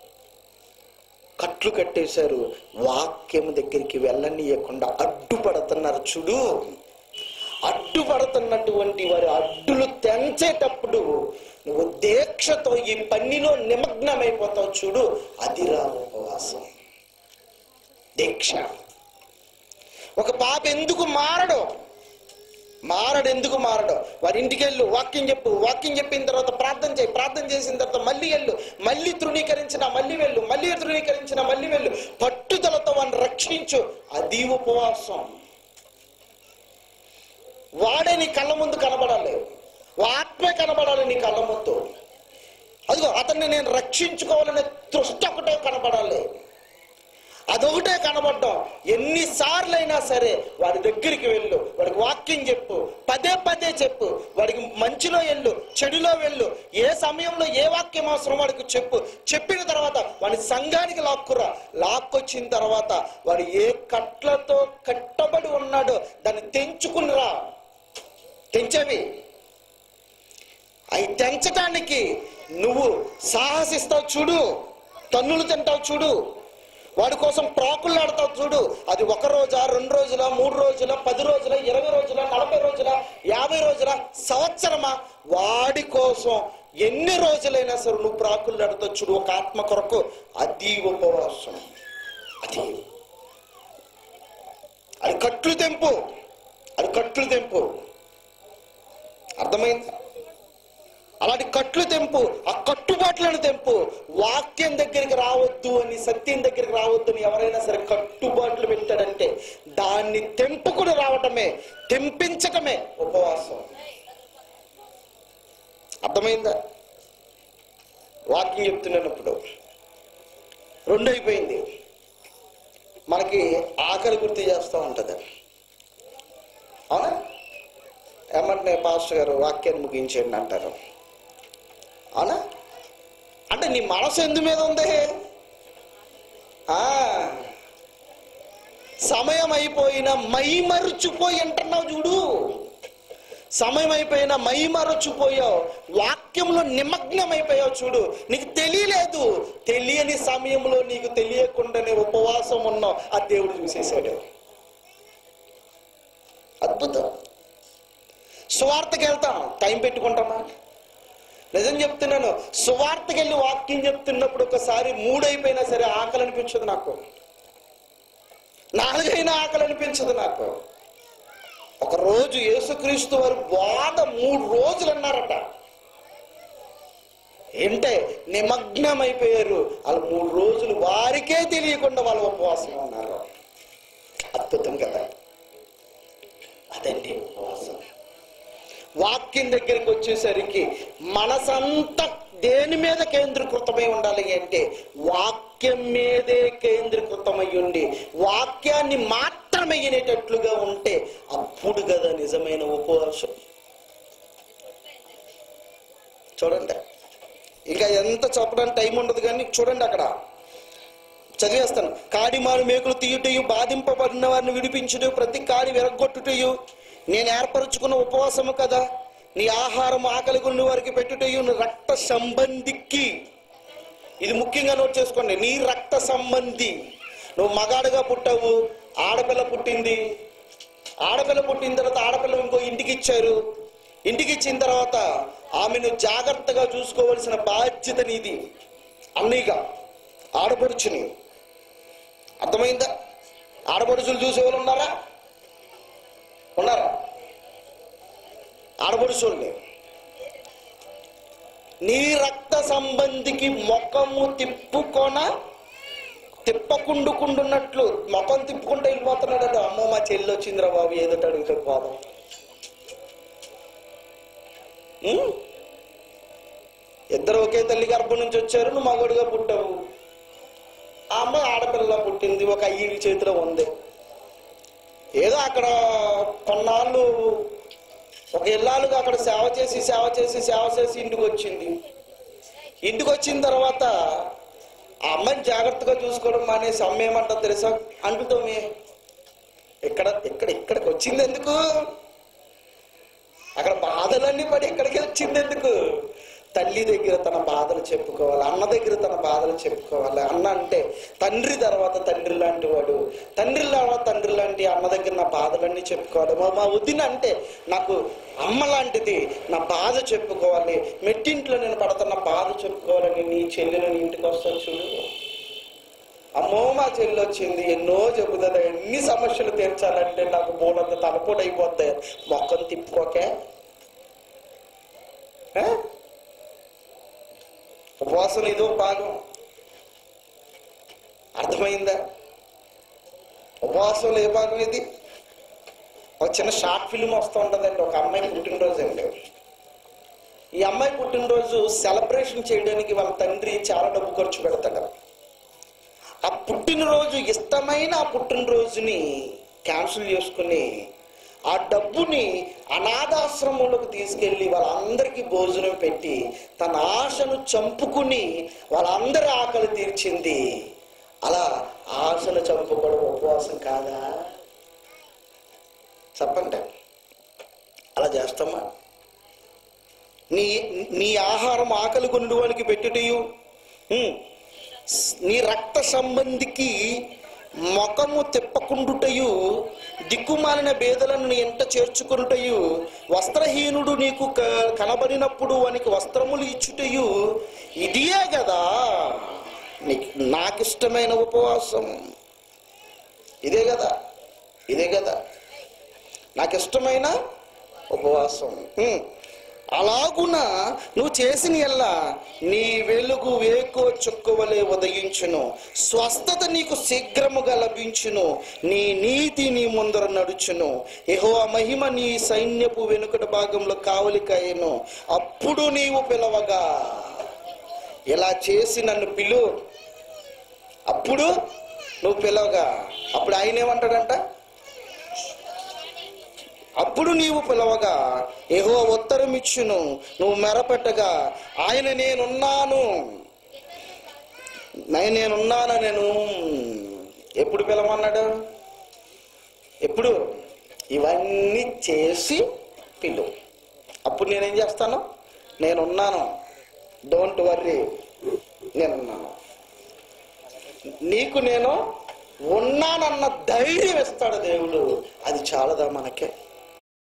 Speaker 1: కట్లు కట్టేశారు వాక్యం దగ్గరికి వెళ్ళనీయకుండా అడ్డుపడుతున్నారు చూడు అడ్డుపడుతున్నటువంటి వారి అడ్డులు తెంచేటప్పుడు నువ్వు దీక్షతో ఈ పనిలో నిమగ్నమైపోతావు చూడు అది రా ఉపవాసం దీక్ష ఒక పాప ఎందుకు మారడు మారడు ఎందుకు మారడు వారి ఇంటికి వెళ్ళు వాక్యం చెప్పు వాక్యం చెప్పిన తర్వాత ప్రార్థన చేయి ప్రార్థన చేసిన తర్వాత మళ్ళీ వెళ్ళు మళ్ళీ తృణీకరించిన మళ్ళీ వెళ్ళు మళ్ళీ తృణీకరించిన మళ్ళీ వెళ్ళు పట్టుదలతో వాడిని రక్షించు అది ఉపవాసం వాడే నీ కళ్ళ ముందు కనబడాలి ఆత్మే కనబడాలి నీ కళ్ళ ముందు అదిగో అతన్ని నేను రక్షించుకోవాలనే తృష్ట ఒకటే కనబడాలి అదొకటే కనబడ్డం ఎన్నిసార్లైనా సరే వాడి దగ్గరికి వెళ్ళు వాడికి వాక్యం చెప్పు పదే పదే చెప్పు వాడికి మంచిలో వెళ్ళు చెడులో వెళ్ళు ఏ సమయంలో ఏ వాక్యం అవసరం వాడికి చెప్పు చెప్పిన తర్వాత వాడి సంఘానికి లాక్కురా లాక్కొచ్చిన తర్వాత వాడు ఏ కట్లతో కట్టబడి ఉన్నాడో దాన్ని తెంచుకునిరా తెంచేవి అవి తెంచటానికి నువ్వు సాహసిస్తావు చూడు తన్నులు తింటావు చూడు వాడి కోసం ప్రాకులు ఆడతావు చూడు అది ఒక రోజా రెండు రోజుల మూడు రోజుల పది రోజుల ఇరవై రోజుల నలభై రోజుల యాభై రోజుల సంవత్సరమా వాడి కోసం ఎన్ని రోజులైనా సరే నువ్వు ప్రాకులు ఆడతావు చూడు ఒక ఆత్మ కొరకు అది ఉపవాసం అది అది కట్లు తెంపు అది కట్లు తెంపు అర్థమైంది అలాంటి కట్లు తెంపు ఆ కట్టుబాట్లను తెంపు వాక్యం దగ్గరికి రావద్దు అని సత్యం దగ్గరికి రావద్దు అని ఎవరైనా సరే కట్టుబాట్లు పెట్టాడంటే దాన్ని తెంపుకుని రావటమే తెంపించటమే ఉపవాసం అర్థమైందా వాక్యం చెప్తున్నప్పుడు రెండు అయిపోయింది మనకి ఆకలి గుర్తు చేస్తూ ఉంటుంది అవునా ఏమంటే పాస్టర్ గారు వాక్యాన్ని ముగించండి అంటారు అవునా అంటే నీ మనసు ఎందు మీద ఉంది ఆ, సమయం అయిపోయిన మై మరుచిపోయి అంటున్నావు చూడు సమయం అయిపోయిన మై మరచిపోయావు వాక్యంలో నిమగ్నం అయిపోయావు చూడు నీకు తెలియలేదు తెలియని సమయంలో నీకు తెలియకుండానే ఉపవాసం ఉన్నావు ఆ దేవుడు చూసేశాడు అద్భుతం సువార్తకి వెళ్తాం టైం పెట్టుకుంటామా నిజం చెప్తున్నాను సువార్తకి వెళ్ళి వాక్యం చెప్తున్నప్పుడు ఒకసారి మూడైపోయినా సరే ఆకలి అనిపించదు నాకు నాలుగైనా ఆకలి అనిపించదు నాకు ఒక రోజు యేసుక్రీస్తు వారు బాధ మూడు రోజులు అన్నారట ఏంటే నిమగ్నం అయిపోయారు వాళ్ళు మూడు రోజులు వారికే తెలియకుండా వాళ్ళు ఉపవాసం ఉన్నారు అద్భుతం కదా అదండి ఉపవాసం వాక్యం దగ్గరికి వచ్చేసరికి మనసంతా దేని మీద కేంద్రీకృతమై ఉండాలి అంటే వాక్యం మీదే కేంద్రీకృతమై ఉండి వాక్యాన్ని మాత్రమే వినేటట్లుగా ఉంటే అప్పుడు కదా నిజమైన ఉపవాసం చూడండి ఇంకా ఎంత చెప్పడానికి టైం ఉండదు కానీ చూడండి అక్కడ చదివేస్తాను కాడిమాను మేకులు తీయుటయు బాధింపబడిన వారిని విడిపించుటయు ప్రతి కాడి విరగొట్టుటయు నేను ఏర్పరచుకున్న ఉపవాసము కదా నీ ఆహారం ఆకలి కొన్ని వారికి పెట్టుటయు నీ రక్త సంబంధికి ఇది ముఖ్యంగా నోట్ చేసుకోండి నీ రక్త సంబంధి నువ్వు మగాడుగా పుట్టావు ఆడపిల్ల పుట్టింది ఆడపిల్ల పుట్టిన తర్వాత ఆడపిల్ల ఇంకో ఇంటికి ఇచ్చారు ఇంటికి ఇచ్చిన తర్వాత ఆమెను జాగ్రత్తగా చూసుకోవలసిన బాధ్యత నీది అన్నయ్యగా ఆడపడుచుని అర్థమైందా ఆడపడుచులు చూసేవాళ్ళు ఉన్నారా ఉన్నారా ఆడపడుచుల్ని నీ రక్త సంబంధికి ముఖము తిప్పుకొన తిప్పకుండుకుండున్నట్లు ముఖం తిప్పుకుంటూ వెళ్ళిపోతున్నాడు అమ్మో మా చెల్లి వచ్చిందిరా బాబు ఏదో అడుగుతాడు బాబు ఉం? ఇద్దరు ఒకే తల్లి గర్భం నుంచి వచ్చారు నువ్వు మగోడిగా పుట్టావు ఆ అమ్మాయి ఆడపిల్ల పుట్టింది ఒక అయ్యి చేతిలో ఉంది ఏదో అక్కడ కొన్నాళ్ళు ఒక ఇల్లాలుగా అక్కడ సేవ చేసి సేవ చేసి సేవ చేసి ఇంటికి వచ్చింది ఇంటికి వచ్చిన తర్వాత ఆ అమ్మాయిని జాగ్రత్తగా చూసుకోవడం మానేసి అమ్మ ఏమంటా తెలుసా అంటుతోమే ఇక్కడ ఇక్కడ ఇక్కడికి వచ్చింది ఎందుకు అక్కడ బాధలన్నీ పడి ఇక్కడికి వచ్చింది ఎందుకు తల్లి దగ్గర తన బాధలు చెప్పుకోవాలి అన్న దగ్గర తన బాధలు చెప్పుకోవాలి అన్న అంటే తండ్రి తర్వాత తండ్రి లాంటి వాడు తండ్రి తర్వాత తండ్రి లాంటి అన్న దగ్గర నా బాధలన్నీ చెప్పుకోవాలి మా మా వదిన అంటే నాకు అమ్మ లాంటిది నా బాధ చెప్పుకోవాలి మెట్టింట్లో నేను పడుతున్న బాధ చెప్పుకోవాలని నీ చెల్లెలు నీ ఇంటికి వస్తాను చూడు అమ్మో మా చెల్లి వచ్చింది ఎన్నో చెబుతుంది ఎన్ని సమస్యలు తీర్చాలంటే నాకు బోలంత తలపోటు అయిపోతాయి మొక్కను తిప్పుకోకే ఏ? ఉపవాసం ఇదో భాగం అర్థమైందా ఉపవాసంలో ఏ భాగం ఇది ఒక చిన్న షార్ట్ ఫిల్మ్ వస్తూ ఉంటుందండి ఒక అమ్మాయి పుట్టినరోజు అండి ఈ అమ్మాయి పుట్టినరోజు సెలబ్రేషన్ చేయడానికి వాళ్ళ తండ్రి చాలా డబ్బు ఖర్చు పెడతాడు ఆ పుట్టినరోజు ఇష్టమైన ఆ పుట్టినరోజుని క్యాన్సిల్ చేసుకుని ఆ డబ్బుని అనాథాశ్రమంలోకి తీసుకెళ్లి వాళ్ళందరికీ భోజనం పెట్టి తన ఆశను చంపుకుని వాళ్ళందరి ఆకలి తీర్చింది అలా ఆశను చంపుకోవడం ఉపవాసం కాదా చెప్పండి అలా చేస్తామా నీ నీ ఆహారం ఆకలి కొనువానికి పెట్టుటయు ఉమ్, నీ రక్త సంబంధికి ముఖము తిప్పకుండుటయు దిక్కుమాలిన బేదలను నీ ఎంట చేర్చుకునుటయు వస్త్రహీనుడు నీకు క- కనబడినప్పుడు వానికి వస్త్రములు ఇచ్చుటయు ఇదియే కదా నీకు నాకిష్టమైన ఉపవాసం ఇదే కదా ఇదే కదా నాకు ఇష్టమైన ఉపవాసం ఉమ్. అలాగున నువ్వు చేసిన ఎల్లా నీ వెలుగు వేకో చుక్కవలే ఉదయించును స్వస్థత నీకు శీఘ్రముగా లభించును నీ నీతి నీ ముందర నడుచును ఎహో మహిమ నీ సైన్యపు వెనుకటి భాగంలో కావలికయ్యను అప్పుడు నీవు పిలవగా ఇలా చేసి నన్ను పిలు అప్పుడు నువ్వు పిలవగా అప్పుడు ఆయన ఏమంటాడంట అప్పుడు నీవు పిలవగా ఏహో ఉత్తరం ఇచ్చును నువ్వు మెరపెట్టగా ఆయన నేనున్నాను నేను నేనున్నాను నేను ఎప్పుడు పిలవన్నాడు ఎప్పుడు ఇవన్నీ చేసి పిలు అప్పుడు నేనేం చేస్తాను నేనున్నాను డోంట్ వర్రీ నేనున్నాను నీకు నేను ఉన్నానన్న ధైర్యం ఇస్తాడు దేవుడు అది చాలదా మనకే